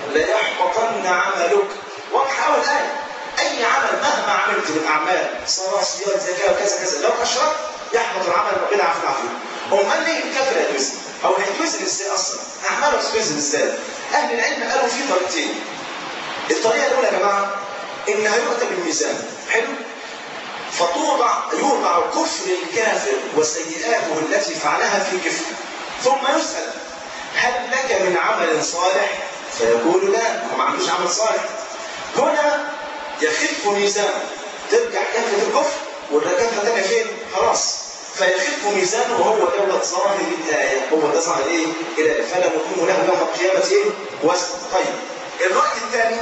[SPEAKER 1] ليحبطن عملك واضحة أول آية أي عمل مهما عملت من أعمال صلاة صيام زكاة وكذا كذا لو أشركت يحبط العمل ربنا يعفو العافية أمال ليه الكافر هيتوزن؟ أو هيتوزن إزاي أصلا؟ أعماله هتتوزن إزاي؟ أهل العلم قالوا في طريقتين الطريقة الأولى يا جماعة إنها يؤتى بالميزان حلو فتوضع يوضع كفر الكافر وسيئاته التي فعلها في كفر ثم يسأل هل لك من عمل صالح فيقول لا هو ما عندوش عمل صالح هنا يخف ميزانه ترجع كفة الكفر والركفة الثانية فين خلاص فيخف ميزانه وهو دوت ظاهر الآية هو ده ظاهر إيه؟ إلى فلا نقيم له يوم القيامة إيه؟ وزن طيب الرأي الثاني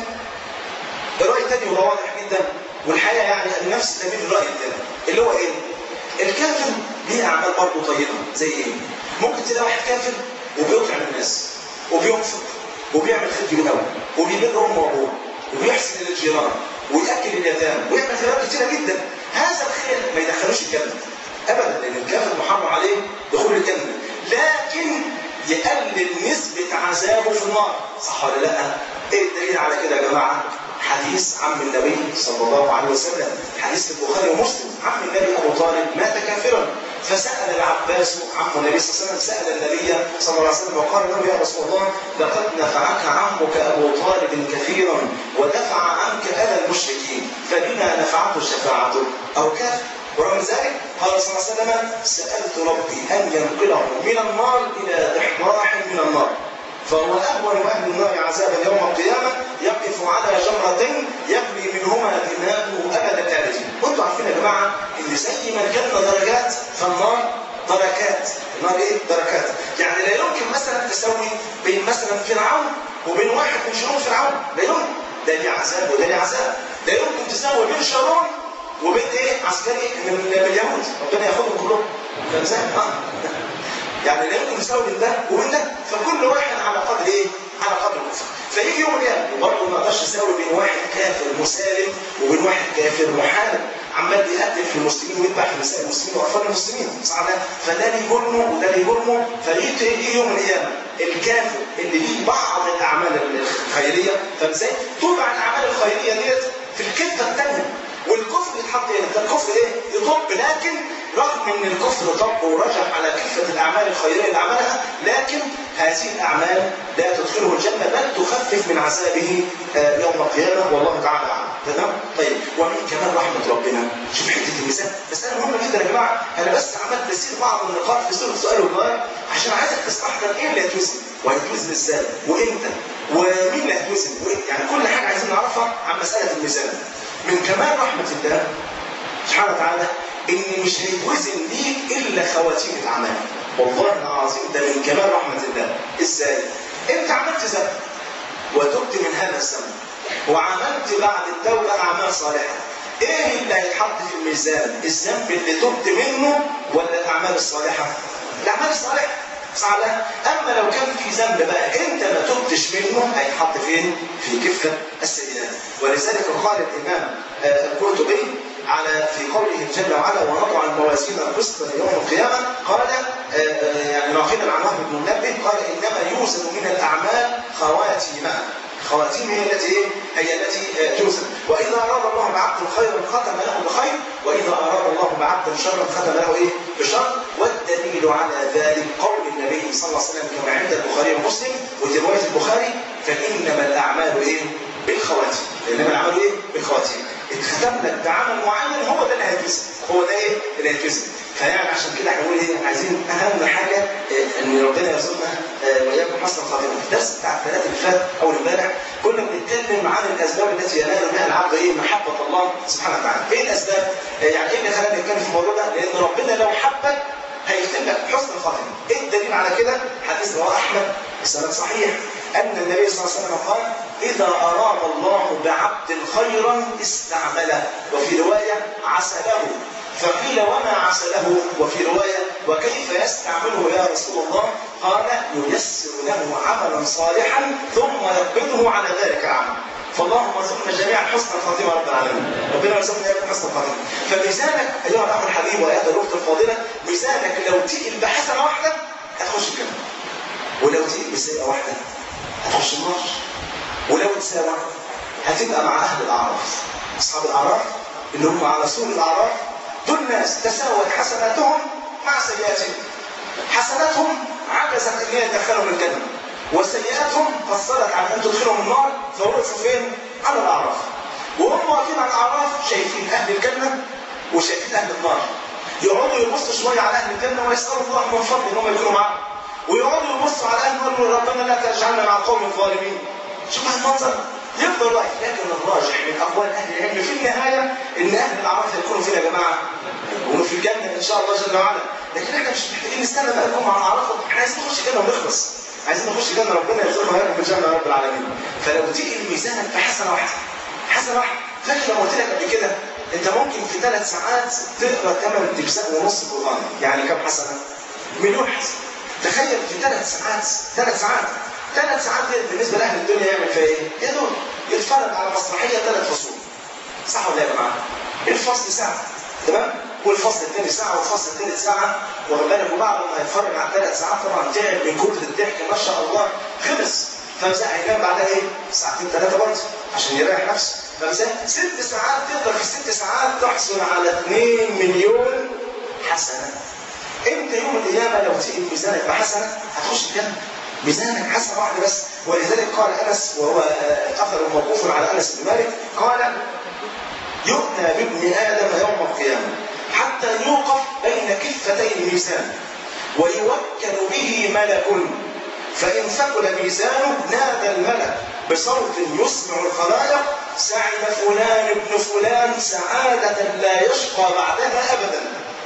[SPEAKER 1] الرأي الثاني هو واضح جدا والحقيقة يعني النفس تميل الرأي الثاني اللي هو إيه؟ الكافر ليه أعمال برضه طيبة زي إيه؟ ممكن تلاقي واحد كافر وبيطعم الناس وبينفق وبيعمل خير بالأول وبيبر أمه وأبوه وبيحسن للجيران ويأكل اليتامى ويعمل خيرات كتيرة جدا هذا الخير ما يدخلوش الجنة أبدا لأن الكافر محرم عليه دخول الجنة لكن يقلل نسبة عذابه في النار صح ولا لا؟ ايه الدليل على كده يا جماعة؟ حديث عم النبي صلى الله عليه وسلم حديث البخاري ومسلم عم النبي ابو طالب مات كافرا فسال العباس عم النبي صلى الله عليه وسلم سال النبي صلى الله عليه وسلم وقال له يا رسول الله لقد نفعك عمك ابو طالب كثيرا ودفع عنك اذى المشركين فبما نفعته شفاعته او كافر ورغم ذلك قال صلى الله عليه وسلم سالت ربي ان ينقله من النار الى ضحضاح من النار فهو أهون أهل النار عذابا يوم القيامة يقف على جمرة يغلي منهما دماغه أبد الآبدين. وأنتم عارفين يا جماعة إن زي ما الجنة درجات فالنار دركات. النار إيه؟ دركات. يعني لا يمكن مثلا تسوي بين مثلا فرعون وبين واحد من شرور فرعون، لا يمكن. ده ليه عذاب وده ليه عذاب. لا يمكن تسوي بين شرور وبين إيه؟ عسكري من من اليهود، ربنا ياخدهم كلهم. فاهم ازاي؟ يعني لا يمكن تساوي بين ده وبين ده فكل واحد على قدر ايه؟ على قدر الكفر فيجي يوم القيامه وبرضه ما اقدرش اساوي بين واحد كافر مسالم وبين واحد كافر محارب عمال بيقتل في المسلمين ويذبح في نساء المسلمين واطفال المسلمين صح فده ليه جرمه وده ليه جرمه فيجي يوم القيامه الكافر اللي ليه بعض الاعمال الخيريه فازاي؟ توضع الاعمال الخيريه ديت في الكفه الثانيه والكفر يتحط هنا ده الكفر ايه؟ يطب لكن رغم ان الكفر طب ورجح على كفه الاعمال الخيريه اللي عملها لكن هذه الاعمال لا تدخله الجنه بل تخفف من عذابه يوم القيامه والله تعالى اعلم تمام؟ طيب ومن كمان رحمه ربنا شوف حته الميزان مساله مهمه جدا يا جماعه انا بس عملت تسير بعض النقاط في سوره السؤال والجواب عشان عايزك تستحضر ايه اللي هيتوزن وهيتوزن ازاي وامتى ومين اللي هيتوزن يعني كل حاجه عايزين نعرفها عن مساله الميزان من كمال رحمه الله سبحانه وتعالى ان مش هيتوزن ليك الا خواتيم الاعمال والله العظيم ده من كمال رحمة الله ازاي انت عملت ذنب وتبت من هذا الذنب وعملت بعد التوبة أعمال صالحة ايه اللي هيتحط في الميزان الذنب اللي تبت منه ولا الأعمال الصالحة الأعمال الصالحة صح اما لو كان في ذنب بقى انت ما تبتش منه هيتحط فين في كفه السيئات ولذلك قال الامام القرطبي على في قوله جل وعلا ونضع الموازين القسط يوم القيامه قال يعني ناقلا عن وهب بن منبه قال انما يوزن من الاعمال خواتيمها خواتيم هي التي هي التي توزن واذا اراد الله بعبد خيرا ختم له بخير واذا اراد الله بعبد شرا ختم له ايه بشر والدليل على ذلك قول النبي صلى الله عليه وسلم كما عند البخاري ومسلم وفي روايه البخاري فانما الاعمال ايه بالخواتيم انما الاعمال ايه بالخواتيم اتختم لك بعمل معين هو ده اللي هيتوزن هو ده ايه اللي هيتوزن فيعني عشان كده احنا بنقول ايه عايزين اهم حاجه ان ربنا يرزقنا واياكم حسن الخاتمه في الدرس بتاع الثلاث اللي فات اول امبارح كنا بنتكلم عن الاسباب التي ينال بها العبد ايه محبه الله سبحانه وتعالى ايه الاسباب يعني ايه اللي خلانا نتكلم في الموضوع ده لان ربنا لو حبك هيختم لك حسن الخاتمه ايه الدليل على كده حديث رواه احمد بسند صحيح ان النبي صلى الله عليه وسلم قال اذا اراد الله بعبد خيرا استعمله وفي روايه عسله فقيل وما عسله وفي رواية وكيف يستعمله يا رسول الله قال ييسر له عملا صالحا ثم يقبضه على ذلك العمل فاللهم ارزقنا جميعا حسن الخاتمه رب العالمين ربنا يرزقنا اياكم حسن الخاتمه فميزانك ايها الاخ الحبيب وايها الاخت الفاضله ميزانك لو تقل بحسنه واحده هتخش الجنه ولو تقل بسيئه واحده هتخش النار ولو تساوى هتبقى مع اهل الاعراف اصحاب الاعراف اللي هم على سور الاعراف دول ناس تساوت حسناتهم مع سيئاتهم حسناتهم عجزت ان هي تدخلهم الجنه وسيئاتهم قصرت عن ان تدخلهم النار فوقفوا فين؟ على الاعراف وهم واقفين على الاعراف شايفين اهل الجنه وشايفين اهل النار يقعدوا يبصوا شويه على اهل الجنه ويسالوا الله من فضل ان هم يكونوا معاهم ويقعدوا يبصوا على اهل النار ويقولوا ربنا لا تجعلنا مع القوم الظالمين شوف المنظر يفضل واحد لكن الراجح من اقوال اهل العلم في النهايه ان اهل الاعراف هيكونوا فين يا جماعه؟ يكونوا في الجنه ان شاء الله جل وعلا لكن احنا مش محتاجين نستنى بقى نكون مع الاعراف احنا عايزين نخش الجنه ونخلص عايزين نخش الجنه ربنا يرزقنا وياكم في الجنه يا رب العالمين فلو تيجي الميزان في حسنه واحده حسنه واحده فاكر لما قلت لك قبل كده انت ممكن في ثلاث ساعات تقرا ثمان تجزاء ونص قران يعني كم حسنه؟ مليون حسنه تخيل في ثلاث ساعات ثلاث ساعات ثلاث ساعات دي بالنسبه لاهل الدنيا يعمل فيها ايه؟ يا دول يتفرج على مسرحيه ثلاث فصول صح ولا يا جماعه؟ الفصل ساعه تمام؟ والفصل الثاني ساعه والفصل الثالث ساعه واخد بالك وبعد ما يتفرج على ثلاث ساعات طبعا تعب من كتر الضحك ما شاء الله خلص فمساء هينام بعدها ايه؟ ساعتين ثلاثه برضه عشان يريح نفسه فمساء ست ساعات تقدر في ست ساعات تحصل على 2 مليون حسنه انت يوم القيامه لو تقل ميزانك بحسنه هتخش الجنه ميزانك حسنه واحده بس ولذلك قال انس وهو اثر موقوف على انس بن مالك قال يؤتى بابن ادم يوم القيامه حتى يوقف بين كفتي الميزان ويوكل به ملك فان ثقل ميزانه نادى الملك بصوت يسمع الخلائق سعد فلان ابن فلان سعاده لا يشقى بعدها ابدا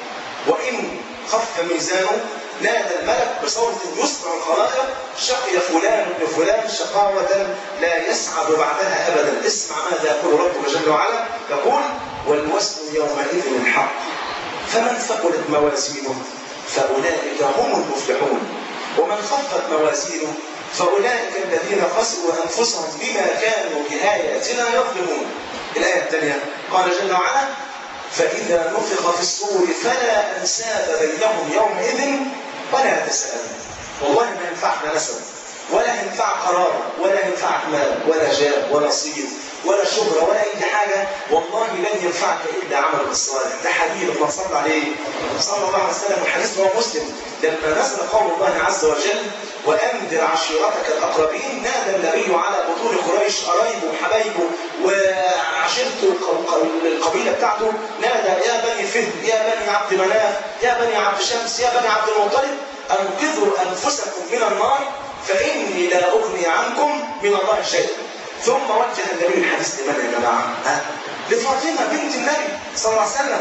[SPEAKER 1] وان خف ميزانه نادى الملك بصوت يسمع الخلائق شقي فلان ابن فلان شقاوة لا يسعد بعدها أبدا اسمع ماذا يقول ربك جل وعلا يقول والوزن يومئذ الحق فمن ثقلت موازينه فأولئك هم المفلحون ومن خفت موازينه فأولئك الذين خسروا أنفسهم بما كانوا بآياتنا يظلمون الآية الثانية قال جل وعلا فإذا نفخ في الصور فلا أنساب بينهم يومئذ ولا يتساءلون والله ما ينفعنا نسب ولا ينفع قرار ولا ينفعك مال ولا جاه ولا صيد ولا شهرة ولا أي حاجة والله لن ينفعك إلا عملك الصالح ده حبيب الله صلى عليه صلى الله عليه وسلم الحديث هو مسلم لما نزل قول الله عز وجل وأنذر عشيرتك الأقربين نادى النبي على بطون قريش قرايبه وحبايبه وعشيرته القبيلة بتاعته نادى يا بني فهد يا بني عبد مناف يا بني عبد شمس يا بني عبد المطلب أنقذوا أنفسكم من النار فإني لا أغني عنكم من الله شيئا ثم وجه النبي الحديث لمن يا جماعة؟ ها؟ لفاطمة بنت النبي صلى الله عليه وسلم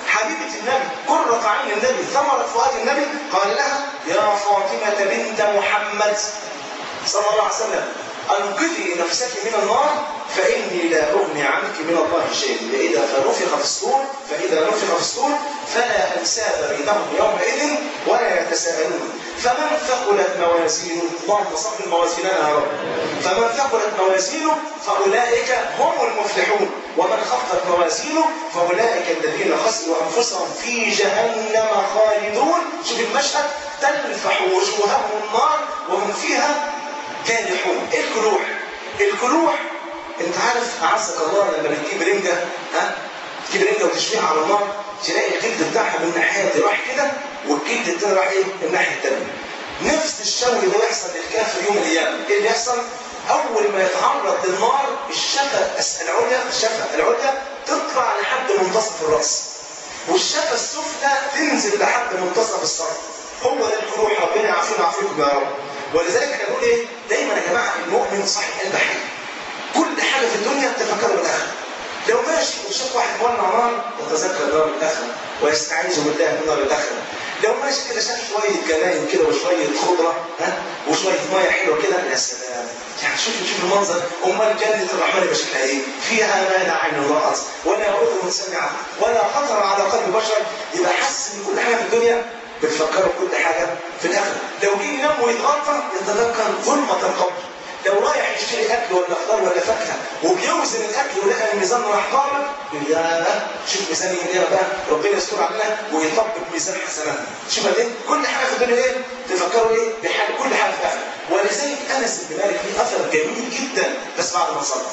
[SPEAKER 1] حبيبة النبي قرة عين النبي ثمرة فؤاد النبي قال لها يا فاطمة بنت محمد صلى الله عليه وسلم أنقذي نفسك من النار فإني لا أغني عنك من الله شيء فإذا فنفخ في الصور فإذا نفخ في الصور فلا أنساب بينهم يومئذ ولا يتساءلون فمن ثقلت موازينه اللهم صل موازيننا يا رب فمن ثقلت موازينه فأولئك هم المفلحون ومن خفت موازينه فأولئك الذين خسروا أنفسهم في جهنم خالدون شوف المشهد تلفح وجوههم النار وهم فيها كالحون ايه الكلوح الكلوح انت عارف اعزك الله لما بتجيب رنجه ها تجيب رنجه وتشويها على النار تلاقي الجلد بتاعها من ناحيه دي راح كده والجلد التاني راح ايه الناحيه التانيه نفس الشوي ده يحصل للكافر يوم القيامه ايه اللي يحصل اول ما يتعرض للنار الشفه العليا الشفه العليا تطلع لحد منتصف الراس والشفه السفلى تنزل لحد منتصف الصدر هو ده الكروح ربنا يعافينا ويعافيكم يا رب ولذلك انا بقول ايه دايما يا جماعه المؤمن صاحب قلب حي كل حاجه في الدنيا تفكره بالاخره لو ماشي وشاف واحد مولع نار يتذكر دار الاخره ويستعيذ بالله من نار الاخره لو ماشي كده شاف شويه جناين كده وشويه خضره ها وشويه ميه حلوه كده يا سلام يعني شوف شوف المنظر امال جنه الرحمن يبقى شكلها ايه؟ فيها ما لا عين رأت ولا اذن سمعت ولا خطر على قلب بشر يبقى حس ان كل حاجه في الدنيا بتفكروا بكل حاجة في الآخرة لو جه ينام ويتغطى يتذكر ظلمة القبر لو رايح يشتري أكل ولا خضار ولا فاكهة وبيوزن الأكل ولقى الميزان راح ضارب يا شوف ميزان يمين بقى ربنا يستر علينا ويطبق ميزان حسنات شوف قد ايه كل حاجة في الدنيا ايه تفكروا ايه بحال كل حاجة في الآخرة ولذلك أنس بن مالك ليه أثر جميل جدا بس بعد ما صلى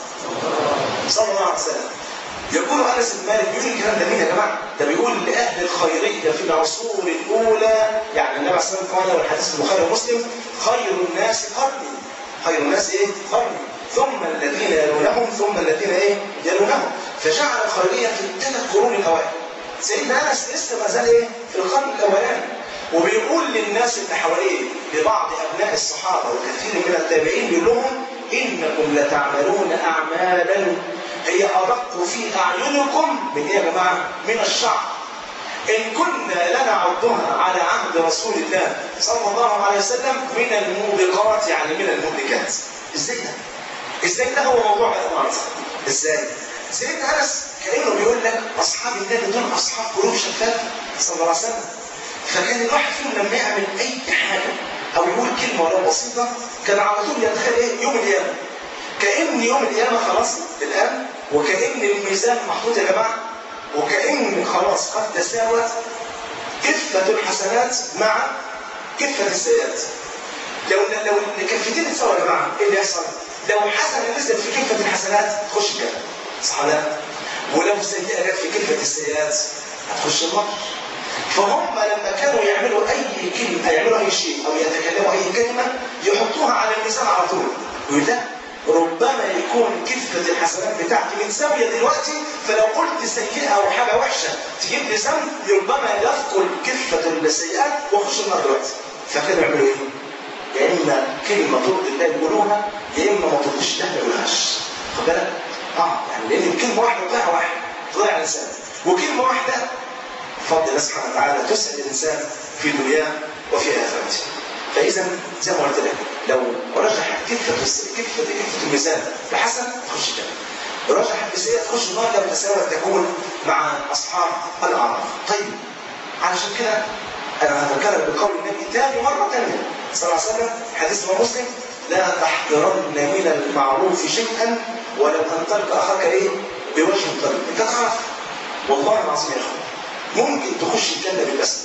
[SPEAKER 1] صلى الله عليه وسلم يقول انس بن مالك بيقول الكلام ده مين يا جماعه؟ ده بيقول لاهل الخيريه في العصور الاولى يعني النبي عليه الصلاه والسلام قال والحديث في البخاري ومسلم خير الناس قرني خير الناس ايه؟ قرني ثم الذين يلونهم ثم الذين ايه؟ يلونهم فجعل الخيريه في الثلاث قرون الاوائل سيدنا انس لسه ما زال ايه؟ في القرن الاولاني وبيقول للناس اللي حواليه لبعض ابناء الصحابه وكثير من التابعين بيقول لهم انكم لتعملون اعمالا هي أدق في أعينكم من إيه يا جماعة؟ من الشعر. إن كنا لنعدها على عهد رسول الله صلى الله عليه وسلم من الموبقات يعني من المهلكات. إزاي ده؟ إزاي ده هو موضوع النهارده؟ إزاي؟ سيدنا أنس كأنه بيقول لك أصحاب النبي دول أصحاب قلوب شفافة صلى الله عليه وسلم. فكان الواحد فيهم لما يعمل أي حاجة أو يقول كلمة ولو بسيطة كان على طول يتخيل إيه؟ يوم القيامة. كأن يوم القيامة خلاص الآن وكأن الميزان محطوط يا جماعة وكأن خلاص قد تساوت كفة الحسنات مع كفة السيئات لو لو الكفتين تساووا يا جماعة ايه اللي يحصل؟ لو حسنة نزلت في كفة الحسنات تخش الجنة صح ولا ولو سيئة جت في كفة السيئات هتخش النار فهم لما كانوا يعملوا اي كلمة يعملوا اي شيء او يتكلموا اي كلمة يحطوها على الميزان على طول يقول لا ربما يكون كفة الحسنات بتاعتي متساوية دلوقتي فلو قلت سيئة أو حاجة وحشة تجيب لي ذنب ربما يثقل كفة السيئات واخش النار دلوقتي فكانوا يعملوا إيه؟ يا إما كلمة ترضي الله يقولوها يا إما ما ترضيش الله ما يقولهاش خد بالك؟ اه يعني لأن الكلمة واحدة تضيع واحد تضيع الإنسان وكلمة واحدة بفضل الله سبحانه وتعالى تسعد الإنسان في دنياه وفي آخرته فإذا زي ما قلت لك لو رجحت كفة كفة كفة الميزان بحسن تخش الجنة رجحت بسيئة تخش النار لو تساوت تكون مع أصحاب الأعراف طيب علشان كده أنا هتكلم بقول النبي تاني مرة تانية صلى الله عليه وسلم حديث رواه مسلم لا تحقرن من المعروف شيئا ولو أن تلقى أخاك إيه بوجه طريق أنت تعرف والله العظيم يا أخوان ممكن تخش الجنة بالبسم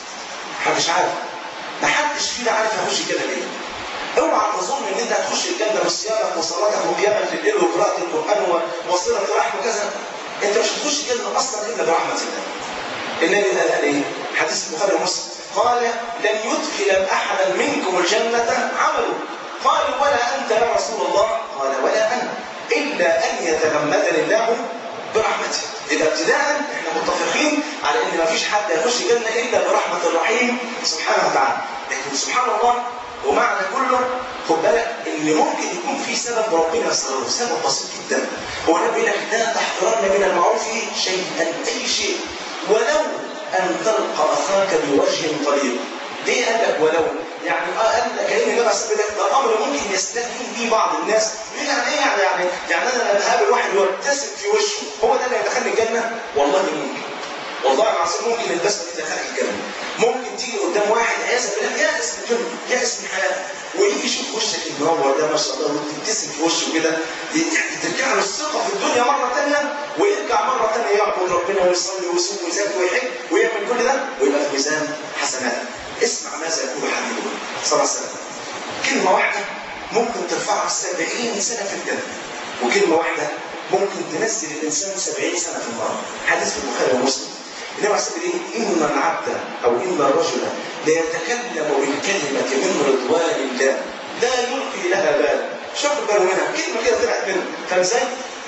[SPEAKER 1] محدش عارف محدش فينا عارف يخش الجنة ليه اوعى تظن ان انت هتخش الجنه بصيامك وصلاتك وقيامك في الليل وقراءه القران وصله رحم وكذا انت مش هتخش الجنه اصلا الا برحمه الله. النبي قال قال ايه؟ حديث البخاري ومسلم قال لن يدخل احدا منكم الجنه عمله قالوا ولا انت يا رسول الله قال ولا انا الا ان يتغمدني الله برحمته يبقى ابتداء احنا متفقين على ان ما فيش حد يخش الجنه الا برحمه الرحيم سبحانه وتعالى لكن سبحان الله ومعنى كله خد بالك ان ممكن يكون في سبب ربنا يسره سبب بسيط جدا هو النبي بيقول لك لا تحقرن من المعروف شيئا اي شيء ولو أن تلقى أخاك بوجه طليق ليه قال لك ولو؟ يعني اه قال لك كأن النبي صلى الله ده امر ممكن يستهين به بعض الناس يعني ايه يعني يعني يعني انا لما اقابل واحد وابتسم في وشه هو ده اللي هيدخلني الجنه؟ والله ممكن والله العظيم ممكن البسمه دي تدخلك الجنه ممكن تيجي قدام واحد عياذا بالله يائس من الدنيا يائس من الحياه ويجي يشوف وشك المنور ده ما شاء الله وتبتسم في وشه كده ترجع له الثقه في الدنيا مره ثانيه ويرجع مره ثانيه يعبد ربنا ويصلي ويصوم ويزكي ويحج ويعمل كل ده ويبقى في ميزان حسنات اسمع ماذا يقول حبيبه صلى الله عليه وسلم كلمه واحده ممكن ترفعه 70 سنه في الجنه وكلمه واحده ممكن تنزل الانسان 70 سنه في النار حديث في البخاري ومسلم النبي عليه الصلاه ايه؟ ان العبد او ان الرجل ليتكلم بالكلمه من رضوان الله لا يلقي لها بالا شوف باله منها كلمه كده طلعت منه فاهم ازاي؟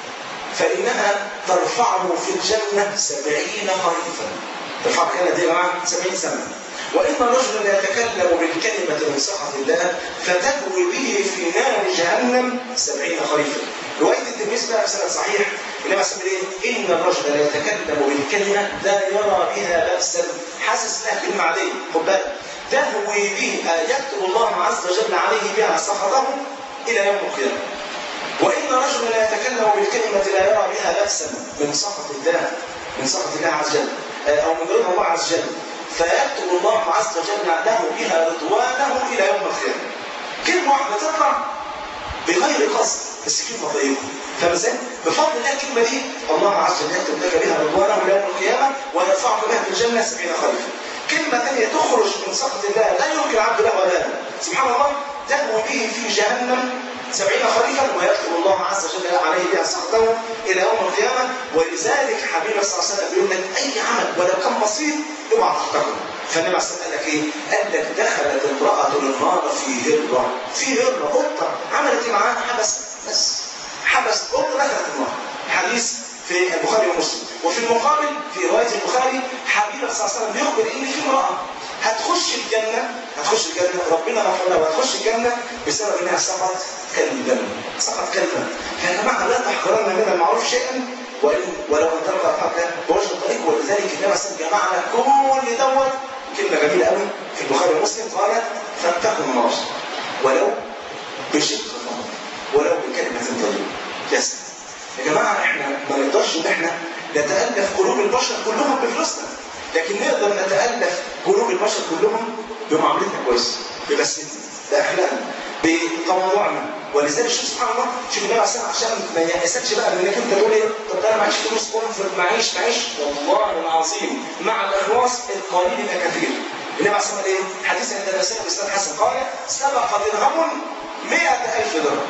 [SPEAKER 1] فانها ترفعه في الجنه سبعين خريفا ترفعه الجنه دي يا جماعه 70 سنه وإن الرجل لا يتكلم بالكلمة من سخط الله فتكوي به في نار جهنم سبعين خريفا رواية الترمذي بقى بسند صحيح النبي صلى الله عليه إن الرجل لا يتكلم بالكلمة لا يرى بها بأسا حاسس إنها كلمة عادية خد بالك تهوي به يكتب الله عز وجل عليه بها سخطه إلى يوم القيامة وإن رجلا لا يتكلم بالكلمة لا يرى بها بأسا من سخط الله من سخط الله عز وجل أو من رضا الله عز وجل فيكتب الله عز وجل له بها رضوانه الى يوم القيامه. كلمه واحده تطلع بغير قصد بس كلمه طيبه. فاهم ازاي؟ بفضل الله الكلمه دي الله عز وجل يكتب لك بها رضوانه الى يوم القيامه ويرفعك بها في الجنه 70 خليفه. كلمه ثانيه تخرج من سخط الله لا يلقي العبد له ولا سبحان الله تهوي به في جهنم سبعين خريفا ويكتب الله عز وجل عليه بها سخطه الى يوم القيامه ولذلك حبيبنا صلى الله عليه وسلم بيقول لك اي عمل ولو كان بسيط اوعى تحتقره فالنبي عليه الصلاه قال لك ايه؟ قال لك دخلت امراه النار في هره في هره قطه عملت ايه معاها؟ حبس بس حبس قطه دخلت النار حديث في البخاري ومسلم وفي المقابل في روايه البخاري حبيبنا صلى الله عليه وسلم بيخبر ان في امراه هتخش الجنة هتخش الجنة ربنا غفر لها وهتخش الجنة بسبب انها سقط كلبا سقط كلبا يا جماعة لا تحقرن من المعروف شيئا وإن ولو أن تلقى أخاك بوجه الطريق ولذلك النبي صلى الله عليه وسلم كل دوت كلمة جميلة قوي في البخاري ومسلم قال فاتقوا النار ولو بشق النار ولو بكلمة طيبة يا سلام يا جماعة احنا ما نقدرش ان احنا نتألف قلوب البشر كلهم بفلوسنا لكن نقدر نتألف قلوب البشر كلهم بمعاملتنا كويسة بمسكتنا بأخلاقنا بتواضعنا ولذلك شوف سبحان الله شوف النبي عليه عشان ما يأسكش بقى انك انت تقول ايه طب انا معيش فلوس انفرد معيش معيش والله العظيم مع الاخلاص القليل يبقى كثير النبي عليه الصلاه ايه؟ حديث عند النسائي بإسناد حسن قال سبق درهم 100000 درهم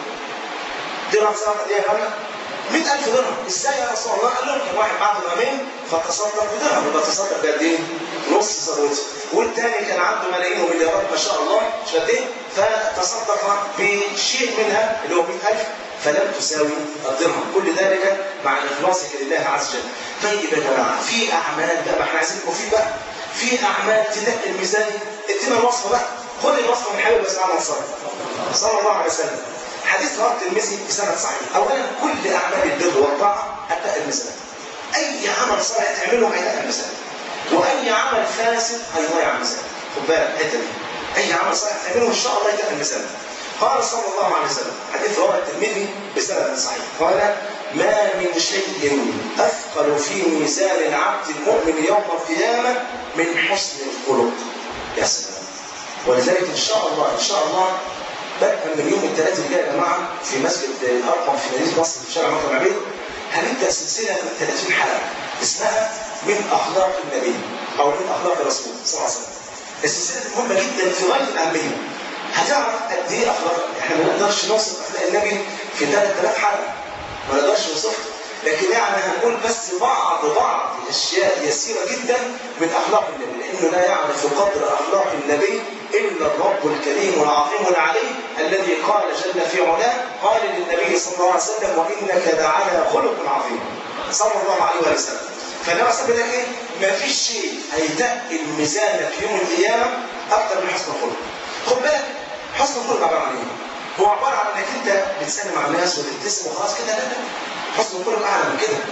[SPEAKER 1] درهم سبق ايه يا جماعه؟ 100000 درهم ازاي يا رسول الله قال لهم كان واحد معاه درهمين فتصدق بدرهم يبقى تصدق بقد ايه؟ نص ثروته والتاني كان عنده ملايين ومليارات ما شاء الله مش قد ايه؟ فتصدق بشيء منها اللي هو 100000 فلم تساوي الدرهم كل ذلك مع اخلاصك لله عز وجل طيب يا جماعه في اعمال بقى ما احنا عايزين في بقى في اعمال تنقل الميزان ادينا الوصفه بقى خد الوصفه من حبيب اسماعيل الانصاري صلى الله عليه وسلم حديث رواه الترمذي بسند صحيح اولا كل اعمال البر والطاعه هتنقل الميزان اي عمل صالح تعمله هينقل الميزان واي عمل فاسد هيضيع الميزان خد بالك هيتم اي عمل صالح تعمله ان شاء الله ينقل الميزان قال صلى الله عليه وسلم حديث رواه الترمذي بسند صحيح قال ما من شيء اثقل في ميزان العبد المؤمن يوم القيامه من حسن الخلق يا سلام ولذلك ان شاء الله ان شاء الله بدءا من يوم الثلاث الجاي يا جماعه في مسجد الارقم في مدينه مصر في شارع مكه العبيد هنبدا سلسله من 30 حلقه اسمها من اخلاق النبي او من اخلاق الرسول صلى الله عليه وسلم. السلسله دي مهمه جدا في غايه الاهميه. هتعرف قد ايه اخلاق احنا ما نقدرش نوصف اخلاق النبي في 3000 حلقه ما نقدرش نوصفها لكن يعني هنقول بس بعض بعض اشياء يسيره جدا من اخلاق النبي لانه لا يعرف قدر اخلاق النبي الا الرب الكريم العظيم العلي الذي قال جل في علاه قال للنبي صلى الله عليه وسلم وانك لعلى خلق عظيم صلى الله عليه وسلم فالنبي صلى الله عليه وسلم ما فيش شيء هيتقل ميزانك يوم القيامه اكثر من حسن الخلق خد بالك حسن الخلق عباره عن ايه؟ هو عباره عن انك انت بتسلم على الناس وتبتسم وخلاص كده لا لا حسن الخلق اعلى من كده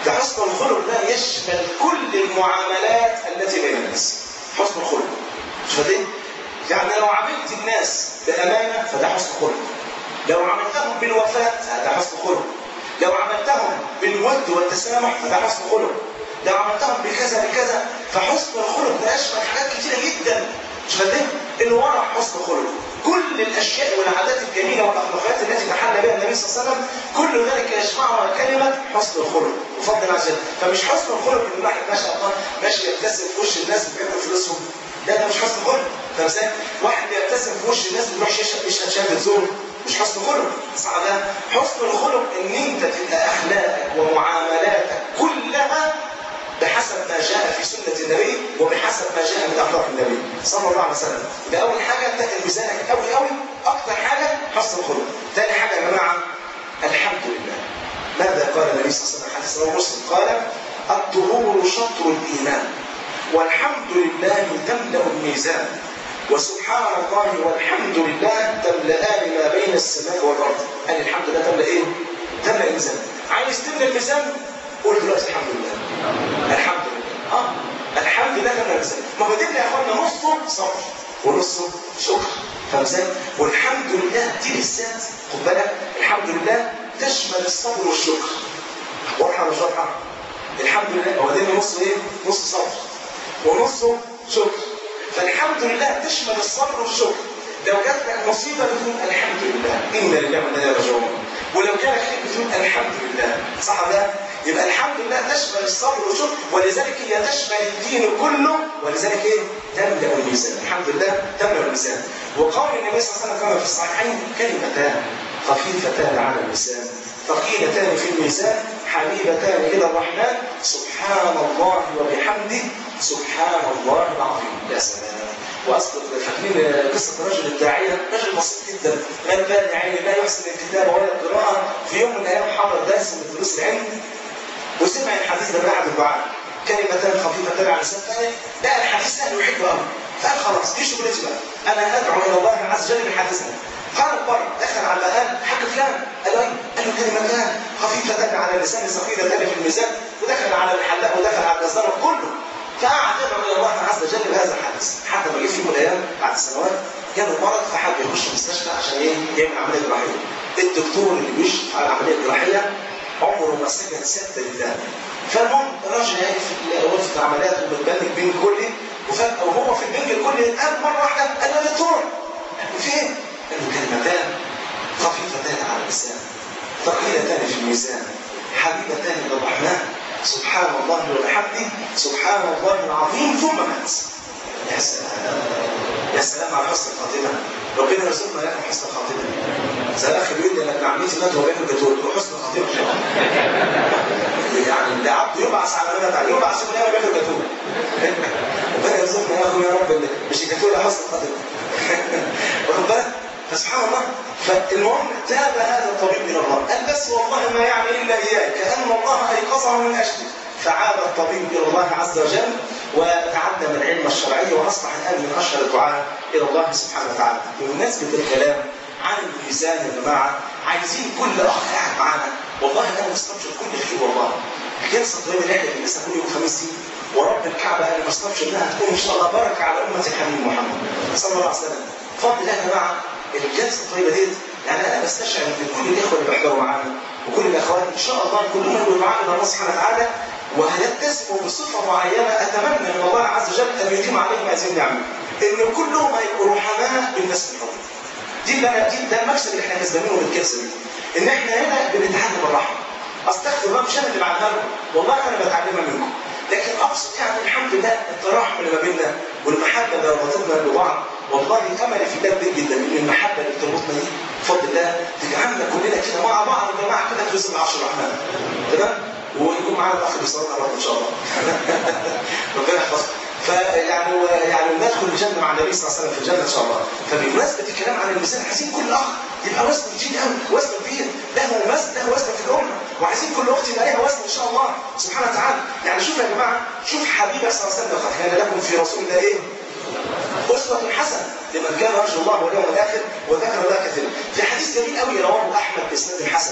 [SPEAKER 1] ده حسن الخلق ده يشمل كل المعاملات التي بين الناس حسن الخلق مش فاهم يعني لو عاملت الناس بامانه فده حسن خلق لو عملتهم بالوفاء فده حسن خلق لو عملتهم بالود والتسامح فده حسن خلق لو عملتهم بكذا بكذا فحسن الخلق ده يشمل حاجات كتيره جدا مش فاهم الورع حسن خلق كل الاشياء والعادات الجميله والاخلاقيات التي تحلى بها النبي صلى الله عليه وسلم كل ذلك يجمعها كلمه حسن الخلق بفضل الله عز وجل فمش حسن الخلق ان الواحد ما شاء الله ماشي يبتسم في وش الناس بياكل فلوسهم لا ده مش حسن خلق فاهم ازاي؟ واحد بيبتسم في وش الناس بيروح يشهد يشهد شهاده زور مش حسن خلق صح ده حسن الخلق ان انت تبقى اخلاقك ومعاملاتك كلها بحسب ما جاء في سنة النبي وبحسب ما جاء من أخلاق النبي صلى الله عليه وسلم ده أول حاجة تقل ميزانك قوي قوي أكتر حاجة حسن الخلق ثاني حاجة يا جماعة الحمد لله ماذا قال النبي صلى الله عليه وسلم حديث رواه مسلم قال الطهور شطر الإيمان والحمد لله تملأ الميزان وسبحان الله والحمد لله تملأان ما بين السماء والأرض قال الحمد لله تملأ إيه؟ تملأ الميزان عايز تملأ الميزان قول دلوقتي الحمد لله الحمد لله اه الحمد لله تملأ الميزان ما هو دين يا اخوانا نصه صبر ونصه شكر فاهم ازاي؟ والحمد لله دي بالذات خد بالك الحمد لله تشمل الصبر والشكر واضحه ولا مش واضحه؟ الحمد لله هو دين نص ايه؟ نص صبر ونصه شكر فالحمد لله تشمل الصبر والشكر لو جات لك مصيبه بتقول الحمد لله انا لله وانا اليه راجعون ولو جالك خير بتقول الحمد لله صح ده يبقى الحمد لله تشمل الصبر والشكر ولذلك هي تشمل الدين كله ولذلك ايه تملا الميزان الحمد لله تملا الميزان وقول النبي صلى الله عليه وسلم كما في الصحيحين كلمتان خفيفتان على اللسان ثقيلتان في الميزان حبيبتان الى الرحمن سبحان الله وبحمده سبحان الله العظيم يا سلام واصدق فاكرين قصه الرجل الداعيه رجل بسيط جدا غلبان يعني لا يحسن الكتابه ولا القراءه في يوم من الايام حضر درس من دروس العلم وسمع الحديث ده بعد الدعاء كلمتان خفيفتان على لسان لا الحديث سهل وحلو قوي فقال خلاص دي شغلتي بقى انا ادعو الى الله عز وجل بحديثنا خرج بره دخل على قال حق فلان قال له قال له كلمتان خفيفتان على اللسان ثقيلتان في الميزان ودخل على الحلاق ودخل على الجزار كله فقعد يدعو الى الله عز وجل بهذا الحديث حتى ما جه في يوم من الايام بعد سنوات جاله مرض فحب يخش المستشفى عشان ايه يعمل عمليه جراحيه الدكتور اللي بيشرف على العمليه الجراحيه عمره ما سكت سته لله فالمهم الراجل قاعد في غرفه العمليات ومتبنج بين كله وفجاه وهو في البنج الكلي قال مره واحده قال له دكتور فين؟ قال له كلمتان خفيفتان على اللسان ثقيلتان في الميزان حبيبتان الى الرحمن سبحان الله وبحمده سبحان الله العظيم ثم مات يا سلام يا سلام على حسن الخاتمه ربنا يرزقنا لكم حسن الخاتمه زي الاخ بيقول لي انا عمليتي مات وبياكل جاتوه وحسن الخاتمه يعني ده عبد يبعث على ما مات يبعث يوم القيامه بياكل جاتوه ربنا يرزقنا يا اخويا يا رب مش الجاتوه حسن الخاتمه واخد بالك فسبحان الله فالمهم تاب هذا الطبيب الى الله قال بس والله ما يعمل الا اياك كان الله ايقظه من اجلك فعاد الطبيب الى الله عز وجل وتعلم العلم الشرعي واصبح الان من اشهر الدعاء الى الله سبحانه وتعالى بمناسبه الكلام عن الميزان يا جماعه عايزين كل اخ قاعد معانا والله انا مستبشر كل خير والله الجلسه الطيبه اللي احنا بنجلسها كل يوم خميس دي ورب الكعبه انا مستبشر انها تكون ان شاء الله بركه على امه الحبيب محمد صلى الله عليه وسلم بفضل الله يا جماعه الجلسه الطيبه ديت يعني انا بستشعر ان كل الاخوه اللي بيحضروا معانا وكل الاخوات ان شاء الله كلهم يبقوا معانا الى الله سبحانه وتعالى وهيتسموا بصفه معينه اتمنى من الله عز وجل ان يديم عليهم هذه النعمه ان كلهم هيبقوا رحماء بالناس الحر دي بقى دي ده المكسب اللي احنا كسبانينه من الكلسه دي ان احنا هنا بنتعلم الرحمه استغفر الله مش انا اللي بعملها لكم والله انا بتعلمها منكم لكن اقصد يعني الحمد لله التراحم اللي ما بيننا والمحبه اللي ربطتنا ببعض والله املي في الله كبير جدا ان المحبه اللي بتربطنا دي بفضل الله تجعلنا كلنا كده مع بعض يا جماعه كده في رزق العرش الرحمن تمام ويكون معانا الاخ بيصلي على ان شاء الله ربنا يحفظك فيعني يعني ندخل الجنه مع النبي صلى الله عليه وسلم في الجنه ان شاء الله فبمناسبه الكلام عن الميزان عايزين كل اخ يبقى وزن جديد قوي وزن كبير له وزن له وزن في الامه وعايزين كل اخت يبقى لها وزن ان شاء الله سبحانه وتعالى يعني شوف يا جماعه شوف حبيبي صلى الله عليه وسلم قد كان لكم في رسول الله ايه؟ أسوة حسنة لمن كان يرجو الله واليوم الآخر وذكر الله كثيرا. في حديث جميل قوي رواه أحمد بإسناد حسن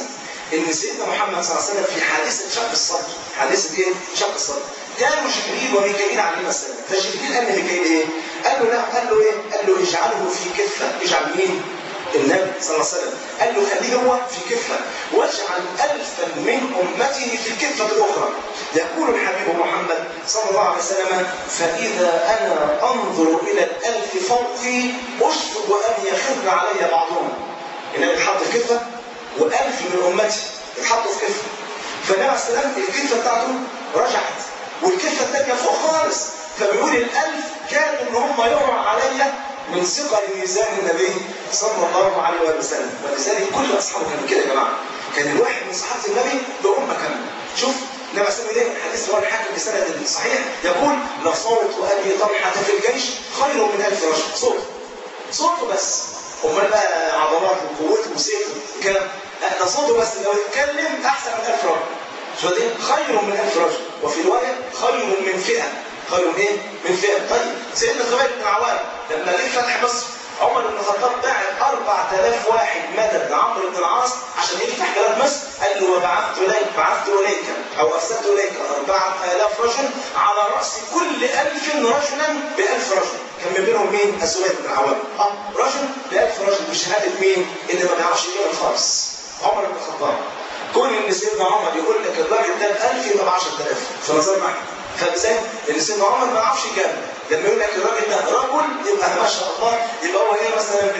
[SPEAKER 1] ان سيدنا محمد صلى الله عليه وسلم في حادثه شق الصدر حادثه ايه شق الصدر كانوا جبريل وميكائيل عليهما السلام فجبريل قال لميكائيل ايه قال له لا قال له ايه قال له اجعله في كفه اجعل مين النبي صلى الله عليه وسلم قال له خليه هو في كفه واجعل الفا من امته في الكفه الاخرى يقول الحبيب محمد صلى الله عليه وسلم فاذا انا انظر الى الالف فوقي اشفق ان يخر علي بعضهم النبي اتحط في كفه والف من امتي اتحطوا في كفه فالنبي عليه السلام الكفه بتاعته رجعت والكفه الثانيه فوق خالص فبيقول الالف كانوا ان هم يقعوا عليا من ثقل ميزان النبي صلى الله عليه وآله وسلم ولذلك كل اصحابه كانوا كده يا جماعه كان الواحد من صحابه النبي بأمه كامله شوف لما سمي ليه الحديث هو الحاكم بسند صحيح يقول لصوت ابي طلحه في الجيش خير من الف رجل صوت صوته بس امال بقى عضلاته وقوته وسيفه كلام لا ده صوته بس لو يتكلم احسن من الف رجل شو دي خير من الف رجل وفي روايه خير من فئه خير من ايه؟ من فئه طيب سيدنا الزبير بن عوام لما جه فتح مصر عمر بن الخطاب بعت 4000 واحد مدد لعمرو بن العاص عشان يفتح بلاد مصر قال له وبعثت اليك بعثت اليك او ارسلت اليك 4000 رجل على راس كل 1000 رجلا ب 1000 رجل كان من بينهم مين؟ الزبير بن عوام اه رجل ب 1000 رجل بشهاده مين؟ اللي ما بيعرفش يجيب خالص عمر بن الخطاب كون ان سيدنا عمر يقول لك الراجل ده ب 1000 يبقى ب 10000 في نظر معك فازاي؟ ان سيدنا عمر ما يعرفش كام لما يقول لك الراجل ده رجل يبقى ما شاء الله يبقى هو ايه مثلا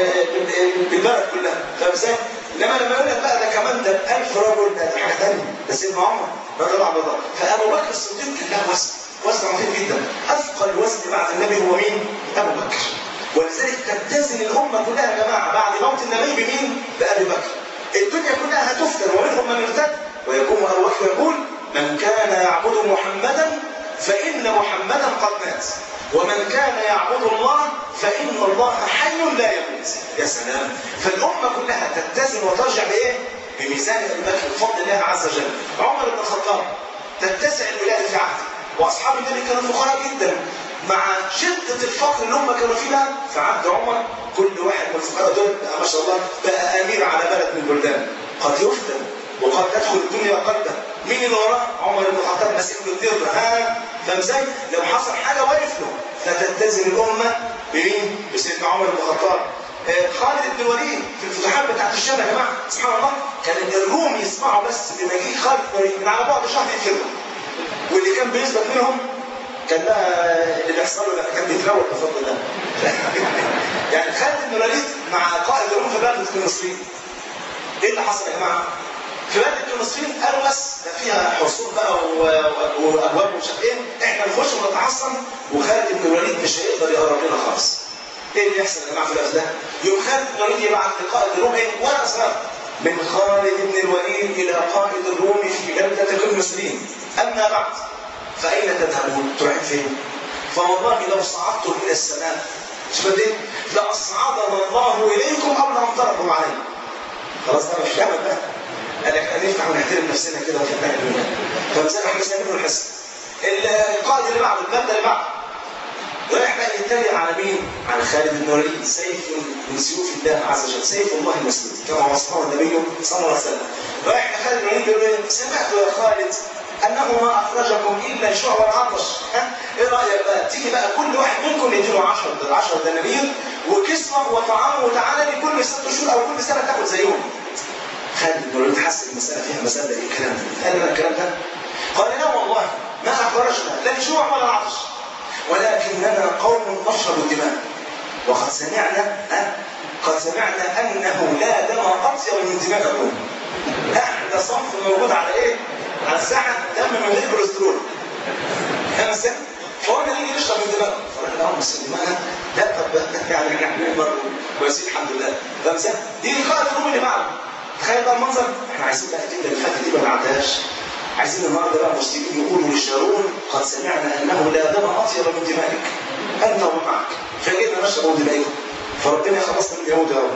[SPEAKER 1] بالبلد كلها فاهم ازاي؟ انما لما يقول لك بقى ده كمان ده 1000 رجل ده حاجه ثانيه ده سيدنا عمر رضي الله عنه فابو بكر الصديق كان له وزن وزن عظيم جدا اثقل وزن بعد النبي هو مين؟ ابو بكر ولذلك تتزن الامه كلها يا جماعه بعد موت النبي بمين؟ بابي بكر الدنيا كلها هتفتن ومنهم من ارتد ويقوم ابو بكر يقول من كان يعبد محمدا فإن محمدا قد مات ومن كان يعبد الله فإن الله حي لا يموت يا سلام فالأمة كلها تتزن وترجع بإيه؟ بميزان أبي بكر بفضل الله عز وجل عمر بن الخطاب تتسع الولاية في عهده وأصحاب النبي كانوا فقراء جدا مع شدة الفقر اللي هم كانوا فيها في عهد عمر كل واحد من الفقراء دول ما شاء الله بقى أمير على بلد من البلدان قد يفتن وقد تدخل الدنيا قلبه مين اللي وراه؟ عمر بن الخطاب ماسك له الدرب ها فاهم ازاي؟ لو حصل حاجه واقف له فتتزن الامه بمين؟ بسيدنا عمر بن الخطاب آه خالد بن الوليد في الفتوحات بتاعت الشام يا جماعه سبحان الله كان الروم يسمعوا بس بمجيء خالد بن الوليد من على بعد شهر يقتلوا واللي كان بيثبت منهم كان بقى اللي بيحصل له كان بيتروق بفضل الله يعني خالد بن الوليد مع قائد الروم في بلد المصريين ايه اللي حصل يا جماعه؟ في بلد المصريين قالوا بس ده فيها حصول بقى وابواب ومش عارف ايه احنا نخش ونتعصب وخالد بن الوليد مش هيقدر يقرب لنا خالص. ايه اللي يحصل يا جماعه في الوقت ده؟ يوم خالد بن الوليد يبعت لقائد الروم ايه؟ ولا اسرار من خالد بن الوليد الى قائد الروم في بلده المسلمين. اما بعد فاين تذهبون؟ تروحون فين؟ فوالله لو صعدتم الى السماء شوف ايه؟ لاصعدنا الله اليكم او لامطركم عليه. خلاص ده مش كامل بقى. قال لك هنفتح ونحترم نفسنا كده وفي الله الدنيا فمثلا احنا سايبين الحصه القائد اللي بعده المبدا اللي بعده رايح بقى يتريق على مين؟ على خالد بن الوليد سيف من سيوف الله عز وجل سيف الله المسلول كما وصفه النبي صلى الله عليه وسلم رايح لخالد بن الوليد يقول سمعت يا خالد انه ما اخرجكم الا الجوع والعطش ها ايه رايك بقى تيجي بقى كل واحد منكم يديله 10 10 دنانير وكسوه وطعام وتعالى لي كل ست شهور او كل سنه تاخد زيهم خالد بن الوليد حس المسألة فيها مسألة ايه الكلام ده؟ قال لنا الكلام ده؟ قال لا والله ما أخرجنا لا الجوع ولا العطش ولكننا قوم نشرب الدماء وقد سمعنا أه؟ قد سمعنا أنه لا دم أطيب من دماءكم احنا صنف موجود على ايه؟ على الساحة دم من غير كوليسترول خمسة فقلنا نيجي نشرب من دماغهم فقلنا لهم بس دماغنا لا طب يعني احنا عاملين كويسين الحمد لله خمسة دي لقاء الروم اللي بعده تخيل بقى المنظر احنا عايزين بقى الجمله اللي فاتت دي ما نعدهاش عايزين النهارده بقى المسلمين يقولوا للشارون قد سمعنا انه لا دم اطيب من دمائك انت ومعك فجئنا نشرب دمائكم فربنا يخلصنا من اليهود يا رب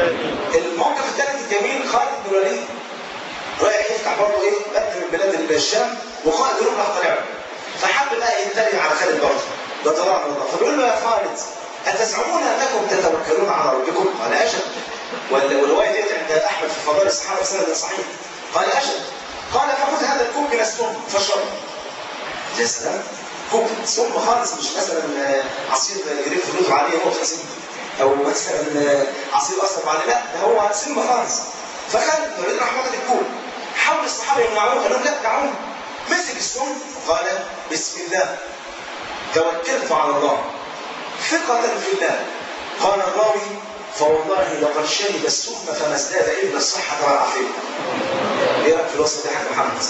[SPEAKER 1] الموقف الثالث الجميل خالد بن الوليد رايح يفتح برضه ايه بلد من بلاد الشام وقائد الروم راح طالع فحب بقى يتريق على خالد برضه ده طلع الله فبيقول له يا خالد اتزعمون انكم تتوكلون على ربكم؟ قال اجل والروايه ديت عند احمد في فضائل الصحابه بسند صحيح قال اجل قال فخذ هذا الكوب من السم فاشربه يا سلام كوب سم خالص مش مثلا عصير جريف فلوس عليه نقطه سم او مثلا عصير اصفر عليه لا ده هو سم خالص فخد الوليد راح واخد الكوب حاول الصحابه يمنعوه قالوا لا دعوه مسك السم قال بسم الله توكلت على الله ثقة في الله قال الراوي فوالله لقد شرب السم فما ازداد الا الصحة والعافية. ايه رايك في الوصف ده يا حاج محمد؟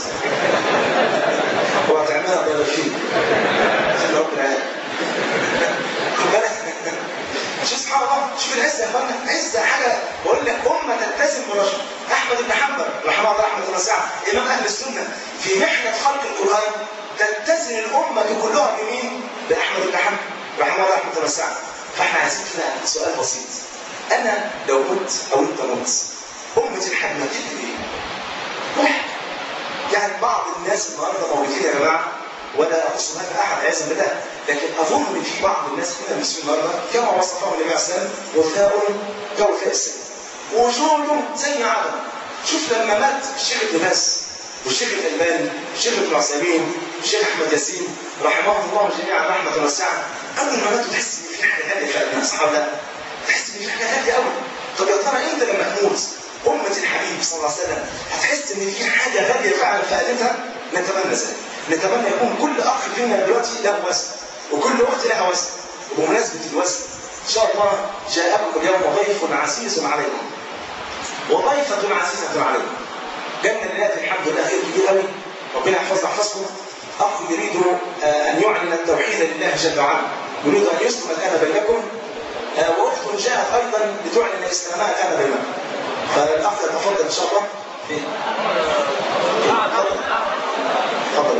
[SPEAKER 1] هو هتعملها الله فيه. عشان رب العالمين. خد بالك شوف سبحان الله شوف العزة يا اخوانا عزة حاجة بقول لك أمة تلتزم برجل أحمد بن حنبل رحمه الله رحمة واسعة إمام أهل السنة في محنة خلق القرآن تلتزم الأمة كلها بمين؟ بأحمد بن حنبل رحمه الله رحمة واسعة فاحنا عايزين كده سؤال بسيط أنا لو مت أو أنت مت أمة الحنبل تكتب إيه؟ واحد يعني بعض الناس النهارده موجودين يا جماعه ولا اخص هناك احد عياذا بالله لكن اظن ان في بعض الناس كده المسلمين النهارده كما وصفهم النبي عليه الصلاه والسلام وفاء كوفاء السيف وجوده زي عدم شوف لما مات الشيخ ابن باز والشيخ الالباني والشيخ ابن عثيمين والشيخ احمد ياسين رحمهم الله جميعا رحمه واسعه اول ما ماتوا تحس ان في حاجه هاديه في قلبنا صح ولا لا؟ تحس ان في حاجه هاديه قوي طب يا ترى انت لما تموت أمة الحبيب صلى الله عليه وسلم هتحس إن في حاجة غالية فعلا في قلبها نتمنى ذلك نتمنى يكون كل أخ فينا دلوقتي له وزن وكل أخت لها وزن وبمناسبة الوزن إن شاء الله جاءكم اليوم ضيف عزيز عليكم وضيفة عزيزة عليكم جنة لله الحمد لله خير كبير قوي ربنا يحفظنا يحفظكم أخ يريد أن يعلن التوحيد لله جل وعلا يريد أن يسلم الآن بينكم وأخت جاءت أيضا لتعلن إسلامها الآن بينكم فالاخ يتفضل ان شاء الله في تفضل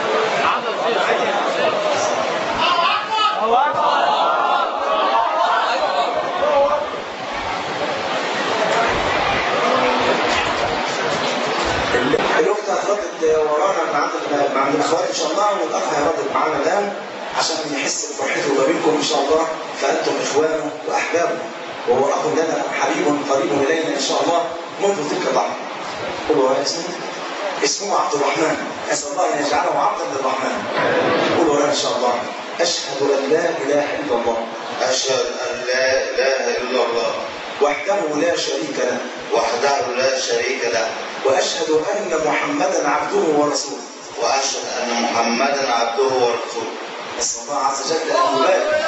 [SPEAKER 1] الاخت هتردد ورانا من عند مع الاخوات ان شاء الله والاخ هيردد معانا الان عشان يحس بفرحته ما بينكم ان شاء الله فانتم اخوانه واحبابه وهو أخ لنا حبيب قريب إلينا إن شاء الله منذ تلك اللحظة قولوا يا اسمه اسمه عبد الرحمن أسأل الله أن يجعله عبدا للرحمن قولوا ورانا إن شاء الله أشهد أن لا إله إلا الله
[SPEAKER 2] أشهد أن لا إله إلا الله
[SPEAKER 1] وحده لا شريك له
[SPEAKER 2] وحده لا شريك له
[SPEAKER 1] وأشهد أن محمدا عبده ورسوله
[SPEAKER 2] وأشهد أن محمدا عبده ورسوله
[SPEAKER 1] أسأل الله عز وجل أن يبارك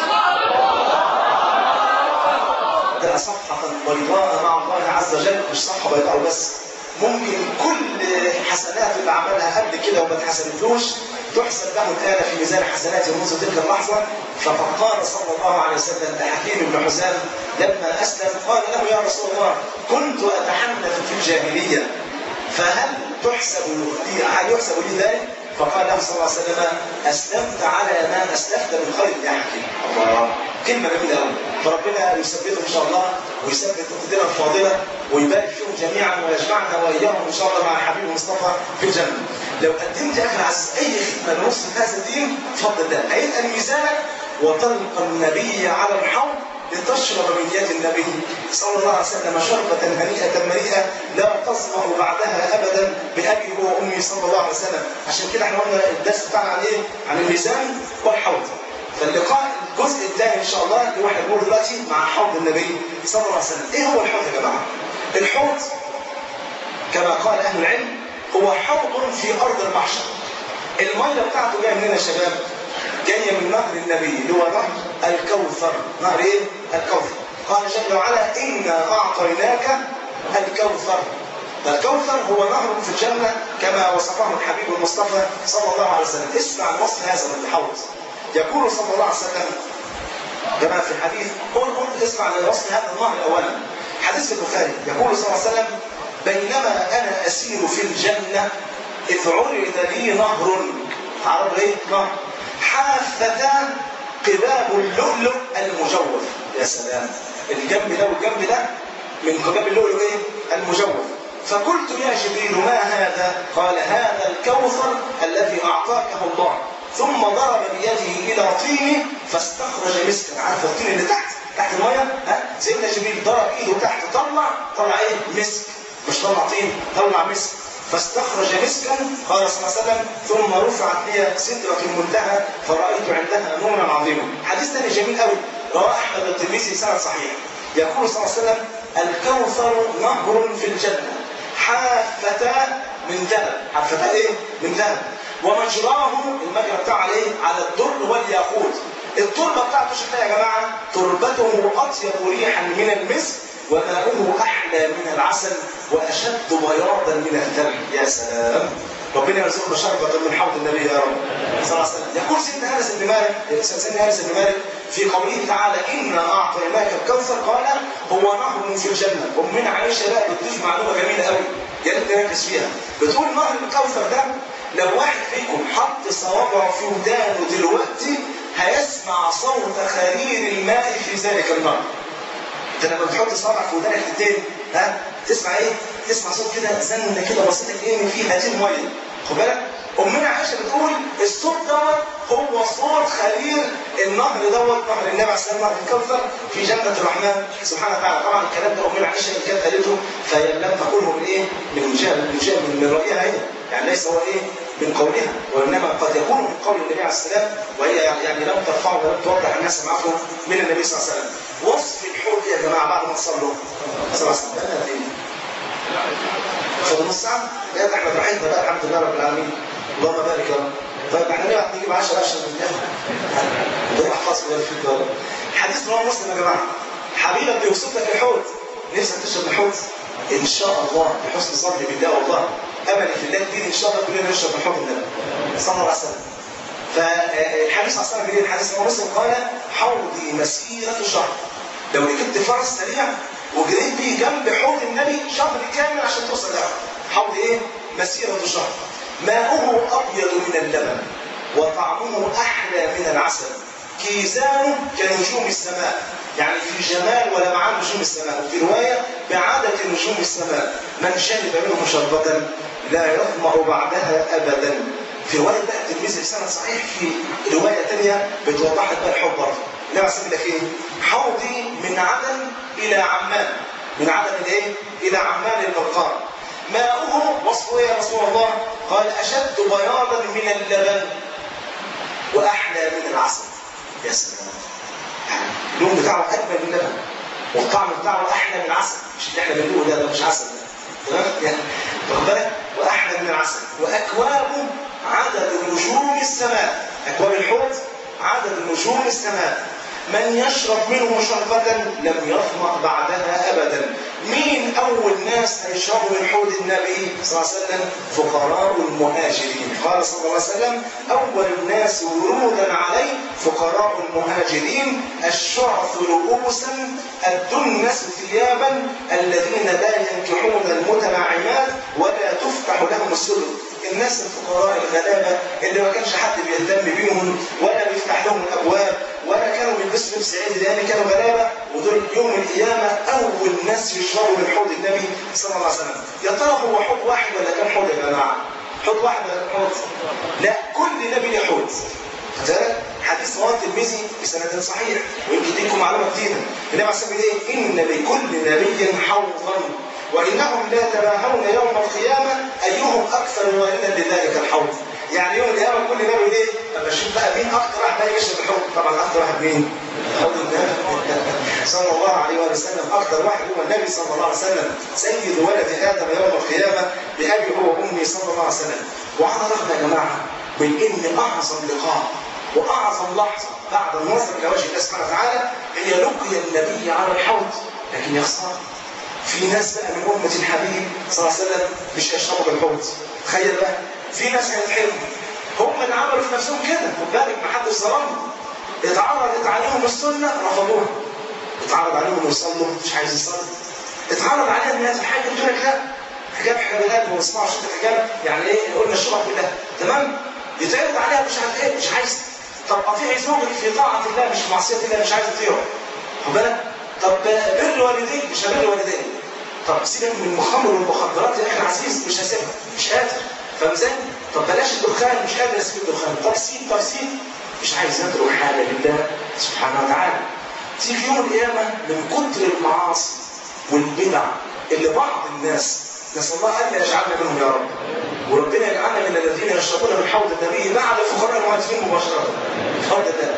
[SPEAKER 1] ده صفحة بيضاء مع الله عز وجل مش صفحة بيضاء بس ممكن كل حسنات اللي عملها قبل كده وما اتحسنتلوش تحسب له الآن في ميزان حسناته منذ تلك اللحظة فقد قال صلى الله عليه وسلم لحكيم بن حسام لما أسلم قال له يا رسول الله كنت أتحنث في الجاهلية فهل تحسب لي هل يحسب لي ذلك؟ فقال له صلى الله عليه وسلم أسلمت على ما أسلفت من خير يا حكيم الله كلمة جميلة قوي فربنا يثبتهم إن شاء الله ويثبت أختنا الفاضلة ويبارك فيهم جميعا ويجمعنا وإياهم إن شاء الله مع الحبيب المصطفى في الجنة لو قدمت يا أخي العزيز أي خدمة لنص هذا الدين بفضل الله هيبقى ميزانك وتلقى النبي على الحوض لتشرب من يد النبي صلى الله عليه وسلم شربة هنيئة مريئة لا تظمأ بعدها أبدا بأبي وأمي صلى الله عليه وسلم عشان كده احنا قلنا الدرس بتاعنا عن إيه؟ عن الميزان والحوض فاللقاء الجزء الثاني إن شاء الله اللي احنا بنقوله دلوقتي مع حوض النبي صلى الله عليه وسلم إيه هو الحوض يا جماعة؟ الحوض كما قال أهل العلم هو حوض في أرض المحشر المية بتاعته جاية منين يا شباب؟ جاية من نهر النبي اللي هو نهر الكوثر نهر ايه؟ الكوثر قال جل وعلا إنا أعطيناك الكوثر الكوثر هو نهر في الجنة كما وصفه الحبيب المصطفى صلى الله عليه وسلم اسمع الوصف هذا من الحوض يقول صلى الله عليه وسلم كما في الحديث قل قل اسمع لوصف هذا النهر أولا حديث في البخاري يقول صلى الله عليه وسلم بينما أنا أسير في الجنة إذ عرض لي نهر عرض ايه؟ نهر حافتان قباب اللؤلؤ المجوف يا سلام الجنب ده والجنب ده من قباب اللؤلؤ ايه؟ المجوف فقلت يا جبريل ما هذا؟ قال هذا الكوثر الذي اعطاكه الله ثم ضرب بيده الى طين فاستخرج مسكا عارف الطين اللي تحت تحت الميه ها سيدنا جبريل ضرب ايده تحت طلع طلع ايه مسك مش طلع طين طلع مسك فاستخرج مسكا قال صلى الله عليه وسلم ثم رفعت لي سدرة المنتهى فرأيت عندها نورا عظيما حديث ثاني جميل قوي رواه أحمد الترمذي سند صحيح يقول صلى الله عليه وسلم الكوثر نهر في الجنة حافتا من ذهب حافتا ايه من ذهب ومجراه المجرى بتاعه على ايه على الدر والياقوت التربه بتاعته شكلها يا جماعه تربته اطيب ريحا من المسك وماؤه احلى من العسل واشد بياضا من الثلج يا سلام ربنا يرزقنا شربة من حوض النبي يا رب صلى الله عليه وسلم يقول سيدنا انس بن مالك سيدنا انس بن مالك في قوله تعالى انا اعطيناك الكوثر قال هو نهر في الجنه ومن عائشه بقى بتضيف معلومه جميله قوي يا ريت نركز فيها بتقول نهر الكوثر ده لو واحد فيكم حط صوابعه في ودانه دلوقتي هيسمع صوت خرير الماء في ذلك النهر انت لما بتحط صوابعك في ودانك التاني ها تسمع ايه؟ تسمع صوت كده زنه كده بسيطه كأن فيه هاتين ميه خد بالك؟ امنا عائشه بتقول الصوت دوت هو صوت خليل النهر دوت نهر النبي عليه الصلاه نهر الكوثر في جنه الرحمن سبحانه وتعالى طبعا الكلام ده امنا عائشه اللي كانت قالته فهي لم تقوله من ايه؟ من جهه من جهه من رايها هي يعني ليس هو ايه؟ من قولها وانما قد يكون من قول النبي عليه السلام وهي يعني لم ترفعه ولم توضح الناس سمعته من النبي صلى الله عليه وسلم وصف الحوض يا جماعه بعد ما صلوا صلى الله عليه وسلم خد نص ساعه يا احنا رايحين بقى الحمد لله رب العالمين اللهم بارك يا رب طيب احنا ليه نيجي ب 10 عشان ده احفظ ولا في ولا حديث رواه مسلم يا جماعه حبيبك بيوصف لك الحوض نفسك تشرب الحوض ان شاء الله بحسن ظني بالله والله املي في الله كبير ان شاء الله كلنا نشرب من حوض النبي صلى الله عليه وسلم فالحديث صلى الله عليه وسلم الحديث رواه مسلم قال حوضي مسيره شهر لو ركبت فرس سريع وجريت بيه جنب حوض النبي شهر كامل عشان توصل له حوض ايه؟ مسيرة شهر ماؤه أبيض من اللبن وطعمه أحلى من العسل كيزانه كنجوم السماء يعني في جمال ولمعان نجوم السماء وفي رواية بعدد نجوم السماء من شرب منه شربة لا يظمأ بعدها أبدا في رواية بقى الترمذي في سنة صحيح في رواية ثانية بتوضح لك بقى الحب برضه النبي عليه لك ايه؟ حوضي من عدن إلى عمان من عدن الايه؟ إلى عمان البرقان ماؤه وصفه يا رسول الله قال أشد بياضا من اللبن وأحلى من العسل يا سلام اللون بتاعه أجمل من اللبن والطعم بتاعه أحلى من العسل مش اللي احنا بنقوله ده ده مش عسل تمام يعني واخد بالك وأحلى من العسل وأكواب عدد نجوم السماء أكواب الحوض عدد نجوم السماء من يشرب منه شربة لم يظمأ بعدها أبدا مين أول ناس هيشربوا من حوض النبي صلى الله عليه وسلم فقراء المهاجرين قال صلى الله عليه وسلم أول الناس ورودا عليه فقراء المهاجرين الشعث رؤوسا الدنس ثيابا الذين لا ينكحون المتنعمات ولا تفتح لهم السدن الناس الفقراء الغلابة اللي ما كانش حد بيهتم بيهم ولا بيفتح لهم الأبواب ولا كانوا بيلبسوا لبس عيد لأن كانوا غلابة ودول يوم القيامة أول ناس يشربوا من حوض النبي صلى الله عليه وسلم يا ترى هو حوض واحد ولا كام حوض يا جماعة؟ حوض واحد ولا كام حوض؟ لا كل نبي له حوض كذلك حديث رواه الترمذي بسند صحيح ويمكن يديكم معلومه جديده النبي عليه الصلاه والسلام ان لكل نبي حوضا وانهم لا يتباهون يوم القيامه ايهم اكثر واردا لذلك الحوض يعني يوم القيامه كل نبي ايه لما اشوف بقى مين اكثر واحد بقى يشرب الحوض طبعا اكثر واحد مين حوض النبي صلى الله عليه وسلم اكثر واحد هو النبي صلى الله عليه وسلم سيد ولد ادم يوم القيامه بابي هو وامي صلى الله عليه وسلم وعلى الرغم يا جماعه من ان اعظم لقاء واعظم لحظه بعد النظر الى وجه الله سبحانه وتعالى هي لقي النبي على الحوض لكن يا خساره في ناس بقى من امه الحبيب صلى الله عليه وسلم مش هيشربوا بالحوض تخيل بقى في ناس هيتحرموا هم اللي عملوا في نفسهم كده خد بالك ما حدش ظلمهم اتعرضت عليهم السنه رفضوها اتعرض عليهم يصلوا مش عايز يصلي اتعرض عليهم الناس الحاجه تقول لك لا حجاب حجابات وما اسمعش انت الحجاب يعني ايه قلنا الشرع كلها تمام يتعرض عليها مش عارف ايه مش عايز طب اطيع زوجك في طاعه الله مش في معصيه الله مش عايز اطيعه خد بالك طب بر والديك مش هبر والديك طب سيبك من الخمر والمخدرات يا اخي عزيز مش هسيبها مش قادر فاهم ازاي؟ طب بلاش الدخان مش قادر اسيب الدخان طب سيب طب سيب مش عايز يترك حاجه لله سبحانه وتعالى تيجي يوم القيامه من كتر المعاصي والبدع اللي بعض الناس نسال الله ان يجعلنا منهم يا رب وربنا يجعلنا من الذين يشربون من حوض النبي بعد فقراء المهاجرين مباشره بفضل الله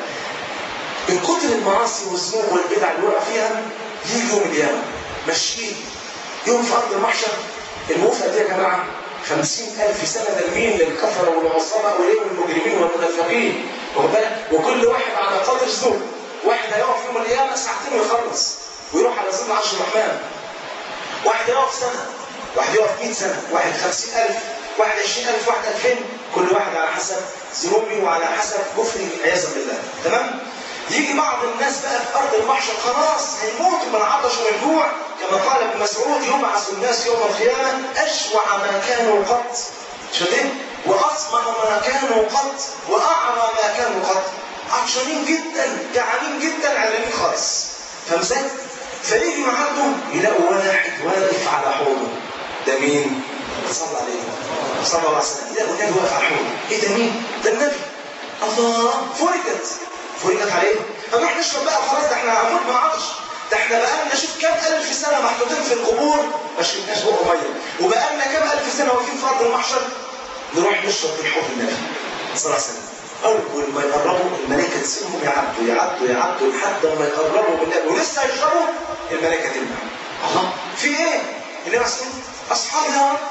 [SPEAKER 1] من كتر المعاصي والذنوب والبدع اللي وقع فيها يجي يوم القيامه ماشيين يوم في ارض المحشر الموفى دي يا جماعه خمسين ألف سنة تلمين للكفرة والعصابة وليه والمجرمين والمنافقين واخد بالك وكل واحد على قدر ذنوب واحد هيقف يوم القيامة ساعتين ويخلص ويروح على ظل عرش الرحمن واحد يقف سنة واحد يقف 100 سنة واحد 50000 واحد 20000 واحد 2000 كل واحد على حسب ذنوبي وعلى حسب كفري عياذا بالله تمام يجي بعض الناس بقى في ارض المحشر خلاص هيموتوا من عطش ومن جوع كما قال ابن مسعود يبعث الناس يوم القيامه اشوع ما كانوا قط شايفين واصمع ما كانوا قط واعرى ما كانوا قط عطشانين جدا جعانين جدا علانين خالص فاهم ازاي؟ فيجي معاهم يلاقوا واحد واقف على حوضه ده مين؟ صلى عليه صلى الله عليه وسلم يلاقوا النبي واقف على حوضه ايه ده مين؟ ده النبي الله فرجت فرجت عليه فنروح نشرب بقى خلاص ده احنا هنموت من عطش ده احنا بقالنا شوف كام الف سنه محطوطين في القبور ما شربناش بقى ميه وبقالنا كام الف سنه واقفين في ارض المحشر نروح نشرب من حوض النبي صلى الله عليه وسلم اول ما يقربوا الملائكه تسيبهم يعدوا يعدوا يعدوا لحد ما يقربوا بالنبي ولسه يشربوا الملائكه تمنع الله في ايه؟ النبي عليه الصلاه اصحابي يا رب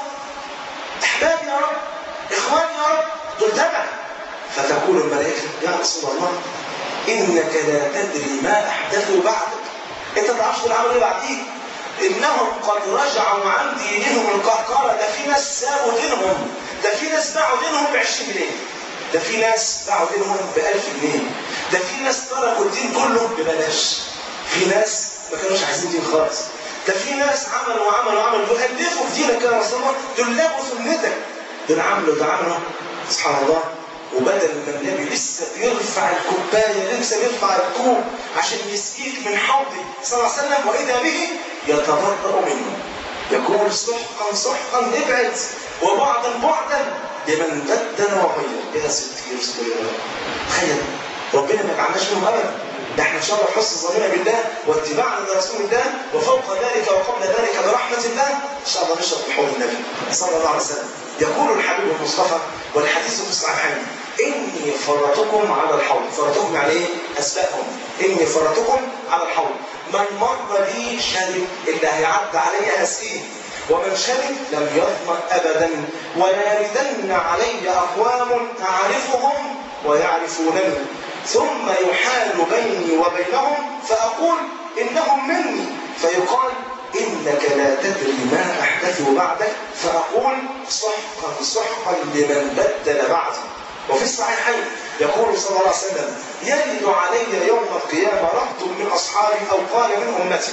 [SPEAKER 1] احبابي يا رب اخواني يا رب دول تبع فتقول الملائكه يا رسول الله انك لا تدري ما احدثوا بعدك انت ما تعرفش دول عملوا ايه بعديك انهم قد رجعوا عن دينهم القهقرة ده في ناس سابوا دينهم ده في ناس باعوا دينهم ب 20 جنيه ده في ناس باعوا دينهم ب 1000 جنيه ده في ناس تركوا الدين كله ببلاش في ناس ما كانوش عايزين دين خالص ده في ناس عملوا وعملوا وعملوا يؤلفوا في دينك يا رسول الله دول لغوا سنتك دول عملوا ده عملوا سبحان الله وبدل ما النبي لسه بيرفع الكوبايه لسه بيرفع الكوب عشان يسقيك من حوضي صلى الله عليه وسلم واذا به يتبرأ منه يقول سحقا سحقا ابعد وبعدا بعدا لمن بدل وغير يا ستي يا ستي تخيل ربنا ما يجعلناش منهم ابدا ده احنا ان شاء الله حسن ظننا بالله واتباعنا لرسول الله وفوق ذلك وقبل ذلك برحمه الله ان شاء الله نشرب من حوض النبي صلى الله عليه وسلم يقول الحبيب المصطفى والحديث في الصحيحين اني فرطكم على الحوض فرطكم يعني ايه اسبقكم اني فرطكم على الحوض من مر بي شرب اللي هيعدي علي هسقيه ومن شرب لم يظمأ ابدا ولا يردن علي اقوام اعرفهم ويعرفونني ثم يحال بيني وبينهم فاقول انهم مني فيقال إنك لا تدري ما أحدثوا بعدك فأقول سحقا سحقا لمن بدل بعدي وفي الصحيحين يقول صلى الله عليه وسلم يرد علي يوم القيامة رهط من أصحابي أو قال من أمتي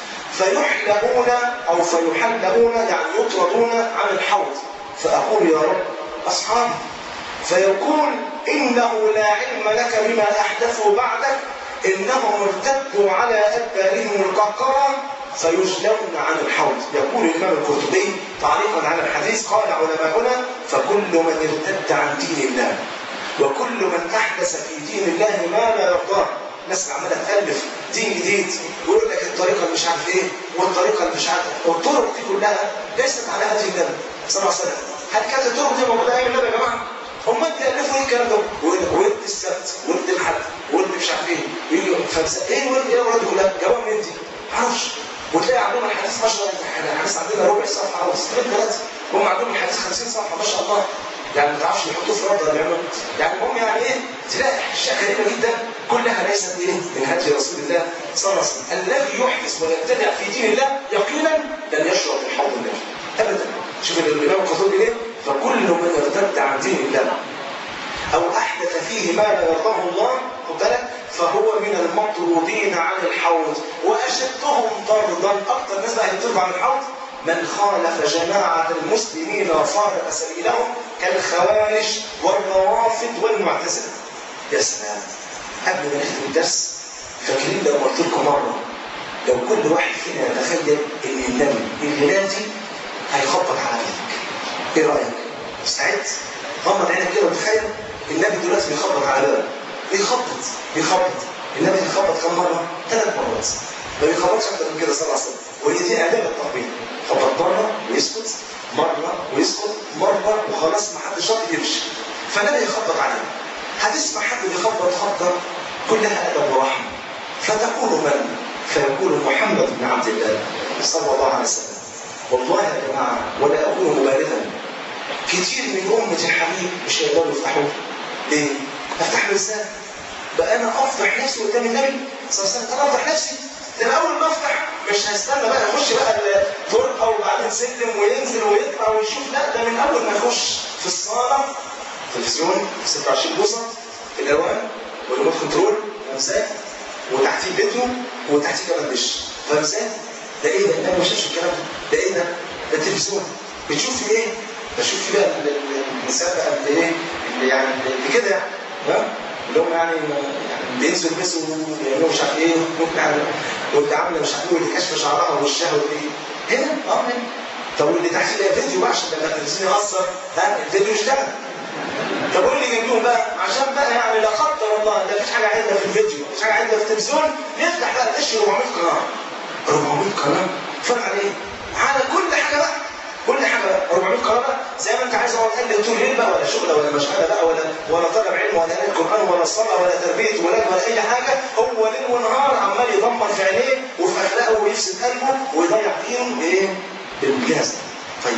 [SPEAKER 1] فيحلبون أو فيحلبون يعني يطردون عن الحوض فأقول يا رب أصحابي فيقول إنه لا علم لك بما أحدثوا بعدك إنهم ارتدوا على أدبارهم القهقرة فيجلون عن الحوض يقول الإمام القرطبي تعليقا على الحديث قال علماؤنا فكل من ارتد عن دين الله وكل من أحدث في دين الله ما لا يرضاه ناس عمالة تألف دين جديد ويقول لك الطريقة اللي مش عارف ايه والطريقة اللي مش عارف والطرق دي كلها ليست على هدي النبي صلى الله عليه وسلم هل كانت الطرق دي موجودة أيام النبي يا جماعة؟ هم انت تألفوا ايه الكلام ده؟ ولد السبت ولد الحد ولد مش عارف ايه يجي خمسة ايه ولد ايه ولد كلها جواب من دي؟ معرفش وتلاقي عندهم الحديث 10 الحديث عندنا ربع صفحه او سطرين ثلاثه هم عندهم الحديث 50 صفحه ما شاء الله يعني ما تعرفش يحطوه في رد ولا يعملوا يعني هم يعني ايه تلاقي اشياء غريبه جدا كلها ليست ايه من هدي رسول الله صلى الله عليه وسلم الذي يحدث ويبتدع في دين الله يقينا لن يشرب من حوض النبي ابدا شوف الامام القرطبي ليه فكل من ارتد عن دين الله او احدث فيه ما لا يرضاه الله خد بالك فهو من المطرودين عن الحوض واشدهم طردا اكثر ناس بقى يطردوا عن الحوض من خالف جماعة المسلمين وفارق سبيلهم كالخوارج والروافد والمعتزلة. يا سلام قبل ما نختم الدرس فاكرين لو قلت لكم مرة لو كل واحد فينا يتخيل ان النبي الهلالي هيخبط على بيتك. ايه رأيك؟ مستعد؟ غمض عينك كده وتخيل النبي دلوقتي بيخبط على بابك بيخبط بيخبط النبي يخبط كم مره؟ ثلاث مرات ما بيخبطش اكتر من كده صلى الله عليه وسلم وهي دي اداب التخبيط خبط مره ويسكت مره ويسكت مره وخلاص ما حدش راضي يمشي فالنبي يخبط عليه هتسمع حد بيخبط خبطه كلها ادب ورحمه فتقول من؟ فيقول محمد بن عبد الله صلى الله عليه وسلم والله يا جماعه ولا اقول مبالغا كتير من أمة الحبيب مش هيقدروا يفتحوه ليه؟ افتح له ازاي؟ بقى انا افضح نفسي قدام النبي صلى الله عليه وسلم انا افضح نفسي ده انا اول ما افتح مش هستنى بقى يخش بقى الطرقه وبعدين سلم وينزل ويطلع ويشوف لا ده من اول ما يخش في الصاله تلفزيون 26 بوصه الالوان والريموت كنترول فاهم وتحتيه فيديو وتحتيه كمان دش فاهم ازاي؟ ده ايه ده؟ انا ما شفتش الكلام ده ده ايه ده؟ ده التلفزيون بتشوف في ايه؟ بشوف في بقى النساء بقى اللي ايه؟ اللي يعني اللي كده يعني ها؟ اللي هم يعني يعني بينزلوا يلبسوا ويعملوا مش عارف ايه ممكن يعني واللي عامله مش عارف ايه واللي كاشفه شعرها ووشها وايه هنا اه هنا طب واللي تحتيه ده فيديو بقى عشان لما التلفزيون يأثر ها الفيديو يشتغل طب قول لي جنبهم بقى عشان بقى يعني لا قدر الله ده مفيش حاجه عندنا في الفيديو مفيش حاجه عندنا في التلفزيون نفتح بقى نخش 400 قناه 400 قناه اتفرج على ايه؟ على كل حاجه بقى كل حاجه بقى 400 قناه بقى زي ما انت عايز اقعد اقلب طول الليل بقى ولا شغله ولا مشغله بقى ولا ولا طالب علم ولا قراءه قران ولا صلاه ولا تربيه ولاد ولا اي حاجه هو ليل ونهار عمال يدمر في عينيه وفي اخلاقه ويفسد قلبه ويضيع دينه بايه؟ بالجهاز ده. طيب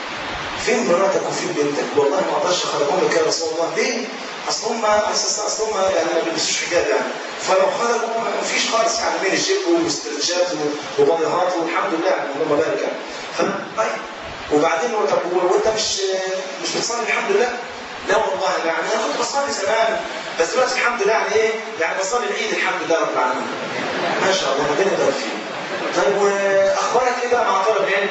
[SPEAKER 1] فين مراتك وفين بنتك؟ والله ما اقدرش اخرجهم لك يا رسول الله، ليه؟ اصل هم اصل هم يعني ما بيلبسوش حجاب يعني، فلو خرجوا ما فيش خالص يعني بين الشيب والاسترتشات وبضيهات والحمد لله يعني اللهم بارك يعني. طيب وبعدين طب وانت مش مش بتصلي الحمد لله؟ لا والله يعني انا كنت بصلي زمان بس دلوقتي الحمد لله يعني ايه؟ يعني بصلي العيد الحمد لله رب العالمين. ما شاء الله ربنا يبارك فيك. طيب واخبارك ايه بقى مع طلب العلم؟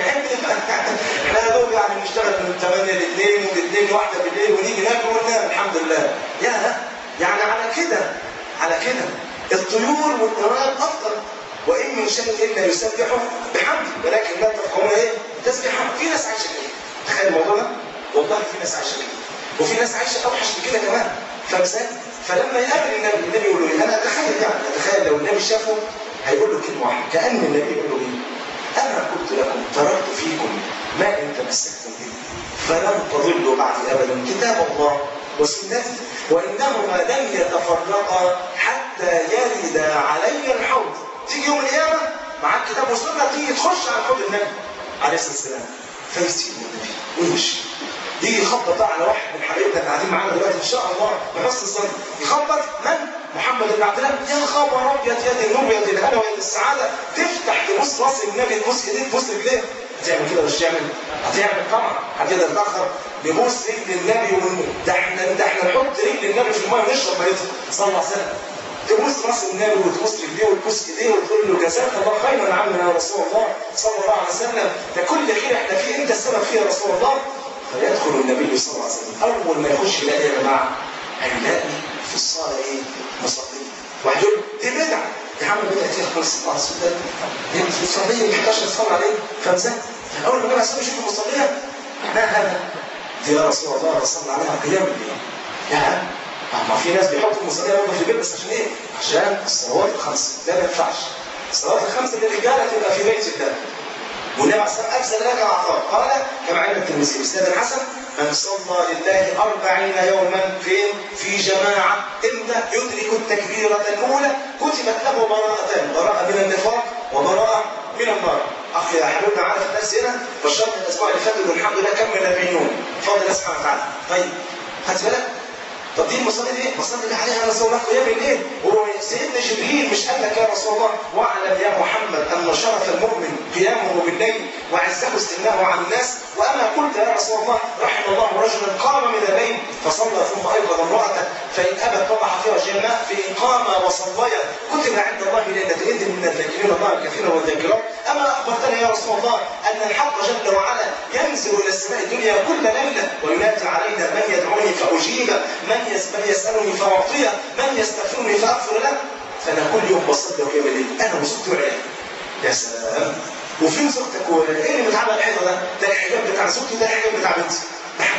[SPEAKER 1] احنا يا دوب يعني بنشتغل من 8 ل 2 ومن 2 ل 1 بالليل ونيجي ناكل وننام الحمد لله. يا يعني على كده على كده الطيور والطيران افضل وان من شيء الا يسبح بحمده ولكن لا تفقهون ايه؟ تسبيحه في ناس عايشه كده تخيل الموضوع ده؟ والله في ناس عايشه كده وفي ناس عايشه اوحش من كده كمان فمثال فلما يقابل النبي النبي يقول له ايه؟ انا اتخيل يعني اتخيل لو النبي شافه هيقول له كلمه واحده كان النبي يقول له ايه؟ انا قلت لكم تركت فيكم ما ان تمسكتم به فلن تضلوا بعد ابدا كتاب الله وسنتي وانهما لن يتفرقا حتى يرد علي الحوض تيجي يوم القيامه معاك كتاب وسنه تيجي تخش على حوض النبي عليه الصلاه والسلام فيسيب النبي ويمشي يجي يخبط على واحد من حبايبنا اللي قاعدين معانا دلوقتي ان شاء الله بحسن الظن يخبط من؟ محمد بن عبد الله يا خبر ابيض يا دي النور يا دي الهنا ويا دي السعاده تفتح تبص راس النبي تبص ايديه تبص رجليه هتعمل كده مش تعمل؟ هتعمل طبعا هتقدر تاخر نبص رجل النبي ون... ده احنا ده احنا نحط رجل النبي في الميه ونشرب ميته صلى الله عليه وسلم تبص راس النبي وتبص رجليه وتبص ايديه وتقول له جزاك الله خيرا عنا يا رسول الله صلى الله عليه وسلم ده كل خير احنا فيه انت السبب فيه يا رسول الله فيدخل النبي صلى الله عليه وسلم اول ما يخش يلاقي يا جماعه هيلاقي في الصاله ايه؟ مصلين واحد يقول دي بدعه يا عم بدعه ايه خالص الله رسول الله هي مش مصليه ما يحتاجش تصلي عليه فمسك اول ما النبي عليه يشوف المصليه ما هذا؟ دي يا رسول الله صلى عليها قيام الليل يا ما في ناس بيحطوا المصليه برضه في البيت بس عشان ايه؟ عشان الصلوات الخمس ده ما ينفعش الصلوات الخمسه للرجاله تبقى في بيت الله والنبي عليه الصلاه والسلام اجزل لك اعطاه قال كما عند الترمذي باسناد الحسن من صلى لله أربعين يوما فين؟ في جماعة إمتى يدرك التكبيرة الأولى كتبت له براءتان براءة من النفاق وبراءة من النار أخي يا حبيبنا عارف الناس هنا بشرنا الأسبوع اللي فات والحمد لله كمل 40 يوم بفضل الله سبحانه وتعالى طيب خدت بالك؟ طب دي المصلي دي ايه؟ مصلي اللي عليها رسول الله قيام الليل هو سيدنا جبريل مش قال لك يا رسول الله واعلم يا محمد ان شرف المؤمن قيامه بالليل وعزه استغناه عن الناس واما قلت يا رسول الله رحم الله رجلا قام من الليل فصلى ثم ايقظ امراته فان ابت وضع فيها وجه الماء فان قام وصليا كتب عند الله ليله عيد من الذاكرين الله كثيرا والذاكرات اما اخبرتنا يا رسول الله ان الحق جل وعلا ينزل الى السماء الدنيا كل ليله وينادي علينا من يدعوني فاجيب من من يسالني فاعطيه من يستغفرني فاغفر له فانا كل يوم بصلي وقيام الليل انا وزوجتي وعيالي يا سلام وفين زوجتك وايه اللي متعلق الحيطه ده؟ ده الحجاب بتاع زوجتي ده الحجاب بتاع بنتي ده حاجه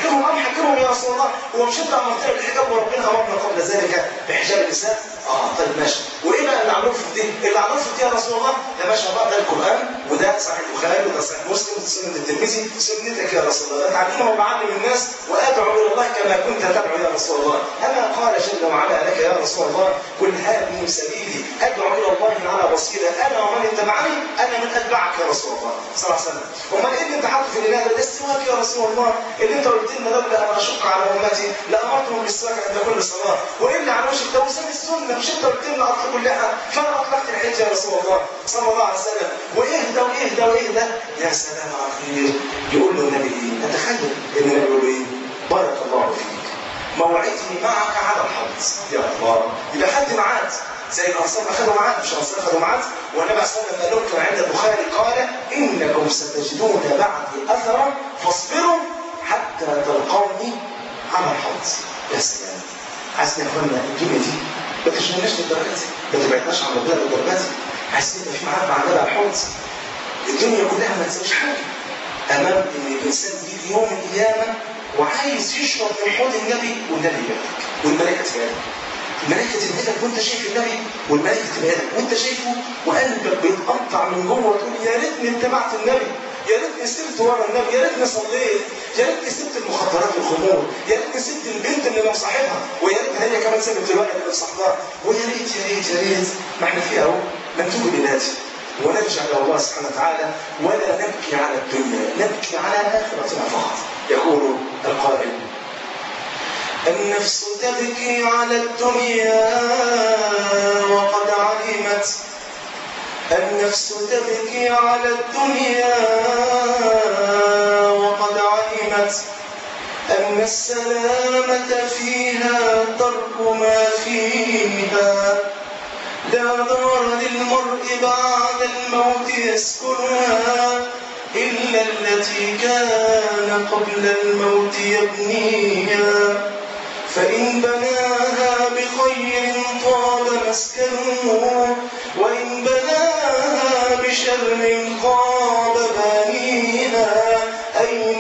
[SPEAKER 1] تحجبهم ام حجبهم يا رسول الله هو مش انت امرتنا بالحجاب وربنا امرنا قبل ذلك بحجاب النساء اه طيب ماشي وايه بقى اللي عملوه في دي اللي عملوه في دي يا رسول الله ده ما شاء الله ده القران وده صحيح البخاري وده صحيح مسلم وده سنه الترمذي سنتك يا رسول الله اتعلمها وبعلم الناس وادعو الى الله كما كنت تدعو يا رسول الله اما قال جل وعلا لك يا رسول الله قل هذه سبيلي ادعو الى الله على بصيره انا ومن اتبعني انا من اتبعك يا رسول الله صلى الله عليه وسلم امال ايه اللي انت حاطه في الاله ده السواك يا رسول الله اللي انت قلت لنا لولا ان اشق على امتي لامرتهم بالسواك عند كل صلاه وايه اللي على وجهك ده وسام السنه مش انت قلت لنا اطلقوا اللحى فانا اطلقت الحج يا رسول الله صلى الله عليه وسلم واهدى واهدى واهدى يا سلام على الخير يقول له النبي ايه اتخيل ان النبي يقول له ايه بارك الله فيك موعدي معك على الحوض يا الله يبقى خدت ميعاد زي الانصار اخذوا ميعاد مش الانصار اخذوا ميعاد والنبي صلى الله عليه وسلم قال لهم كما عند البخاري قال انكم ستجدون بعدي اثرا فاصبروا حتى تلقوني على الحوض يا سلام عايزين يا اخوانا الدنيا دي ما تشغلناش للدرجه دي ما تبعدناش عن ربنا للدرجه دي عايزين يبقى في ميعاد مع النبي على الحوض الدنيا كلها ما تساويش حاجه امام ان الانسان يجي يوم القيامه وعايز يشرب من حوض النبي والنبي يبارك والملائكه تبارك الملائكه تبارك وانت شايف النبي والملائكه تبارك وانت شايفه وقلبك بيتقطع من جوه وتقول يا ريتني اتبعت النبي يا ريتني سبت ورا النبي يا ريتني صليت يا ريتني سبت المخدرات والخمور يا ريتني سبت البنت اللي مصاحبها ويا ريتني هي كمان سبت الولد اللي مصاحبها ويا ريت يا ريت يا ريت ما احنا فيها اهو مكتوب بناتي ونرجع الى الله سبحانه وتعالى ولا نبكي على الدنيا نبكي على اخرتنا فقط يقول القائل النفس تبكي على الدنيا وقد علمت النفس تبكي على الدنيا وقد علمت أن السلامة فيها ترك ما فيها لا دار للمرء بعد الموت يسكنها إلا التي كان قبل الموت يبنيها فإن بناها بخير طاب مسكنه وإن بناها بشر خاب بانيها أين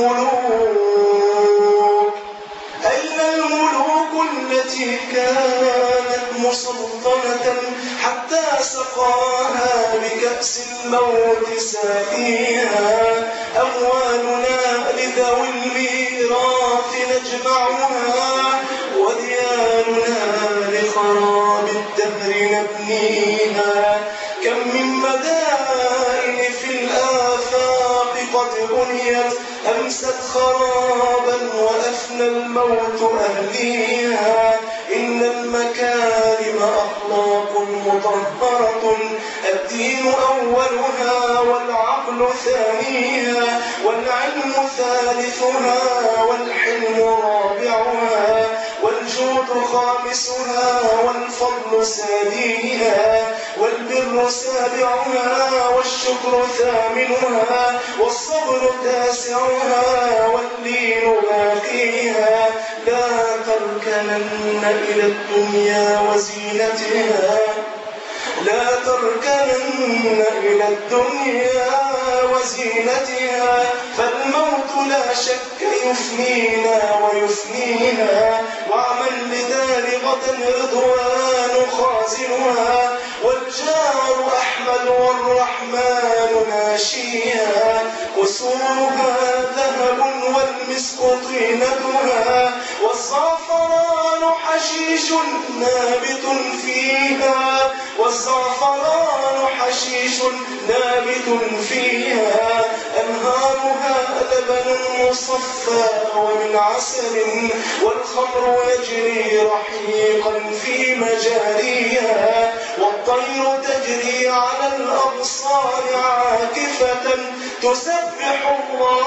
[SPEAKER 1] الملوك أين الملوك التي كانت مسلطنة حتى سقاها بكأس الموت ساقيها أموالنا لذوي الميراث نجمعها ودياننا لخراب الدهر نبنيها كم من مدائن في الآفاق قد بنيت أمست خرابا وأفنى الموت أهليها إن المكارم أخلاق مطهرة الدين أولها والعقل ثانيها والعلم ثالثها والحلم رابعها والجود خامسها والفضل ساديها والبر سابعها والشكر ثامنها والصبر تاسعها واللين باقيها لا تركنن إلى الدنيا وزينتها لا تركنن إلى الدنيا وزينتها فالموت لا شك يفنينا ويفنيها واعمل لدار غدا رضوان خازنها والجار أحمد والرحمن ناشيها قصورها ذهب والمسك طينتها والزعفران حشيش نابت فيها والزعفران حشيش نابت فيها أنهارها لبن مصفى ومن عسل والخمر يجري رحيقا في مجاريها والطير تجري على الأبصار عاكفة تسبح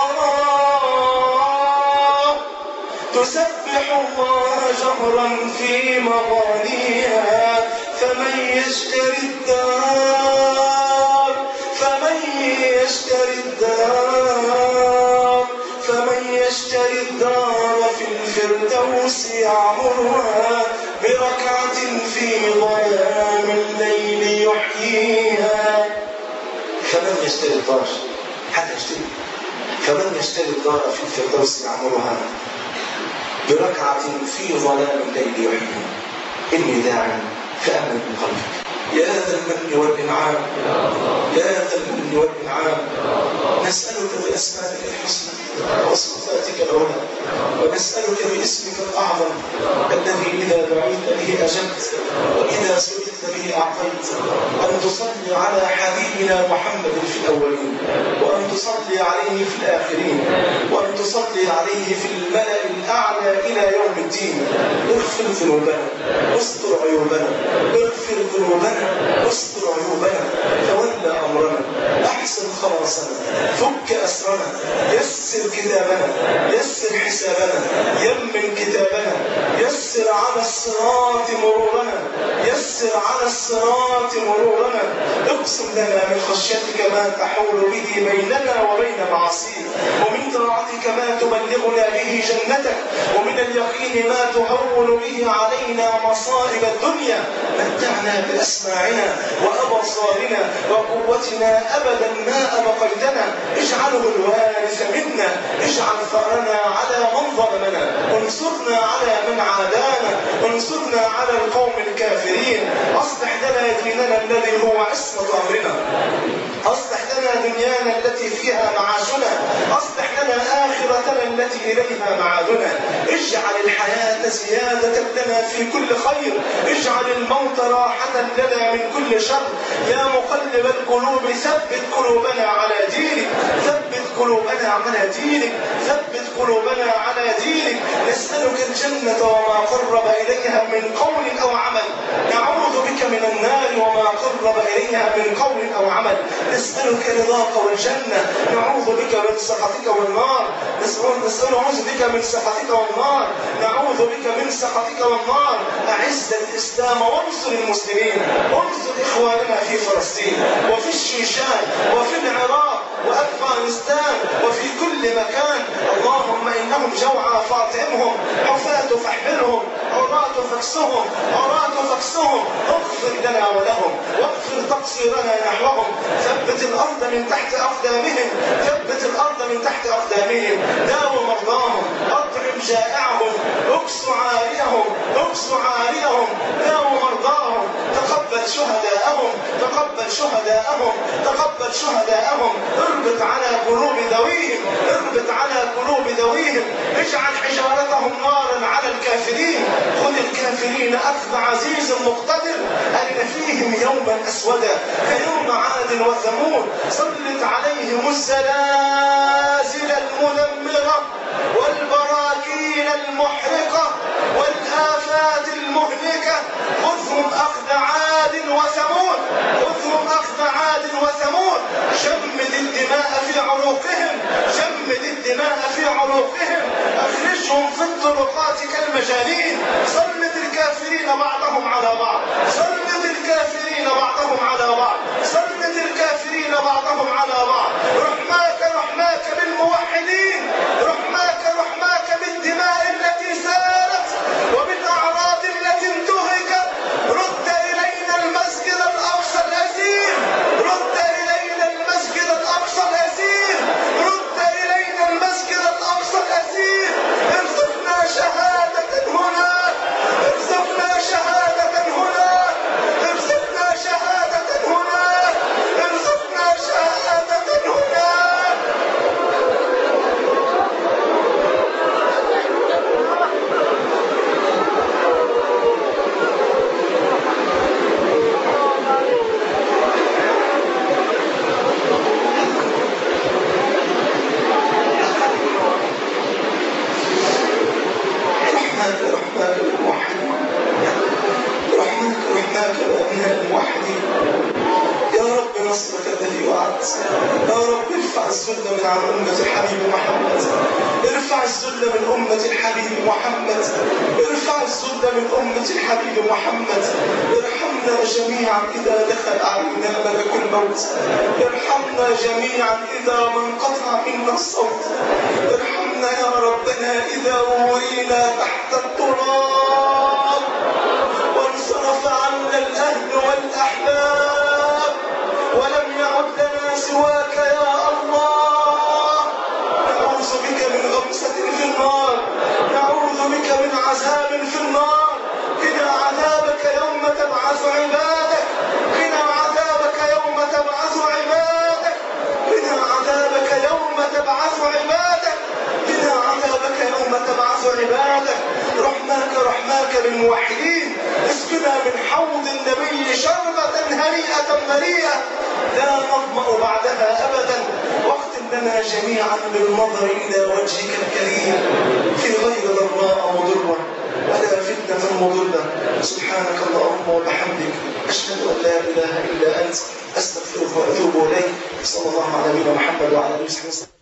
[SPEAKER 1] الله تسبح الله جهرا في مغانيها فمن يشتري الدار فمن يشتري الدار فمن يشتري الدار في الفردوس يعمرها بركعة في ظلام الليل يحييها فمن يشتري الدار حد يشتري فمن يشتري الدار في الفردوس يعمرها بركعة في ظلام الليل يحيي إني داع فأمن من قلبك يا ذا المن والإنعام يا ذا المن والإنعام نسألك بأسمائك الحسنى وصفاتك العلى ونسألك باسمك الأعظم الذي إذا دعيت به أجبت وإذا سئلت به أعطيت أن تصلي على حبيبنا محمد في الأولين وأن تصلي عليه في الآخرين وأن تصلي عليه في الملأ الأعلى إلى يوم الدين اغفر ذنوبنا استر عيوبنا اغفر ذنوبنا استر عيوبنا تولى أمرنا أحسن خلاصنا فك أسرنا يسر كتابنا يسر حسابنا يمن كتابنا يسر على الصراط مرورنا يسر على الصراط مرورنا اقسم لنا من خشيتك ما تحول به بيننا وبين معصيك ومن طاعتك ما تبلغنا به جنتك ومن اليقين ما تهون به علينا مصائب الدنيا متعنا بأسماعنا وأبصارنا وقوتنا أبدا ما أبقيتنا اجعله الوارث منا اجعل ثأرنا على من ظلمنا انصرنا على من عادانا انصرنا على القوم الكافرين اصلح لنا ديننا الذي هو عصمة أمرنا اصلح لنا دنيانا التي فيها معاشنا اصلح لنا آخرتنا التي إليها معادنا اجعل الحياة زيادة لنا في كل خير اجعل الموت راحة لنا من كل شر يا مقلب القلوب ثبت قلوبنا على دينك ثبت قلوبنا على دينك ثبت قلوبنا على دينك نسألك الجنة وما قرب إليها من قول أو عمل نعوذ بك من النار وما قرب إليها من قول أو عمل نسألك رضاك والجنة نعوذ بك من سخطك والنار نسأل نسأل نعوذ بك من سخطك والنار نعوذ بك من سخطك والنار أعز الإسلام وانصر المسلمين وانصر إخواننا في فلسطين وفي الشيشان وفي العراق وأفغانستان وفي كل مكان اللهم إنهم جوعى فاطعمهم حفاة فاحملهم عراة فاكسهم عراة فاكسهم اغفر لنا ولهم واغفر تقصيرنا نحوهم ثبت الأرض من تحت أقدامهم ثبت الأرض من تحت أقدامهم داو مرضاهم أطعم جائعهم اكس عاريهم اكس عاريهم داو مرضاهم تقبل شهداءهم تقبل شهداءهم تقبل شهداءهم اربط على قلوب ذويهم اربط على قلوب ذويهم اجعل حجارتهم نارا على الكافرين خذ الكافرين اخذ عزيز مقتدر ان فيهم يوما اسودا كيوم عاد وثمود سلط عليهم الزلازل المدمره والبراكين المحرقه والافات المهلكه خذهم اخذ عاد وثمود خذهم اخذ عاد وثمود شمد الدماء في عروقهم شمد الدماء في عروقهم اخرجهم في الطرقات كالمجانين سلط الكافرين بعضهم على بعض سلط الكافرين بعضهم على بعض سلط الكافرين بعضهم على بعض رحماك رحماك بالموحدين رحماك رحماك بالدماء التي سالت وبالاعراض التي انتهكت رد الينا المسجد الاقصى الاسير رد الينا المسجد الاقصى الاسير رد الينا المسجد الاقصى الاسير ارزقنا شهاده هناك ارزقنا شهاده هناك ارزقنا شهاده هناك ارزقنا شهاده هناك رحماك رحماك بالموحدين رحماك رحماك بأبناء الموحدين يا رب نصرك الذي وعدت يا رب ارفع الذل من عن أمة الحبيب محمد ارفع الذل من أمة الحبيب محمد ارفع الذل من أمة الحبيب محمد ارحمنا جميعا إذا دخل علينا ملك الموت ارحمنا جميعا إذا ما انقطع منا الصوت ارحمنا يا ربنا إذا ورينا تحت التراب وانصرف عنا الأهل والأحباب ولم يعد لنا سواك يا الله تبعث عبادك قنا عذابك يوم تبعث عبادك قنا عذابك يوم تبعث عبادك قنا عذابك يوم تبعث عبادك رحماك رحماك بالموحدين اسقنا من حوض النبي شربة هنيئة مريئة لا نظمأ بعدها أبدا واختم لنا جميعا بالنظر إلى وجهك الكريم في غير ضراء مضرة ولا فتنة مضلة سبحانك اللهم وبحمدك أشهد أن لا إله إلا أنت أستغفرك وأتوب إليك صلى الله على نبينا محمد وعلى آله وصحبه وسلم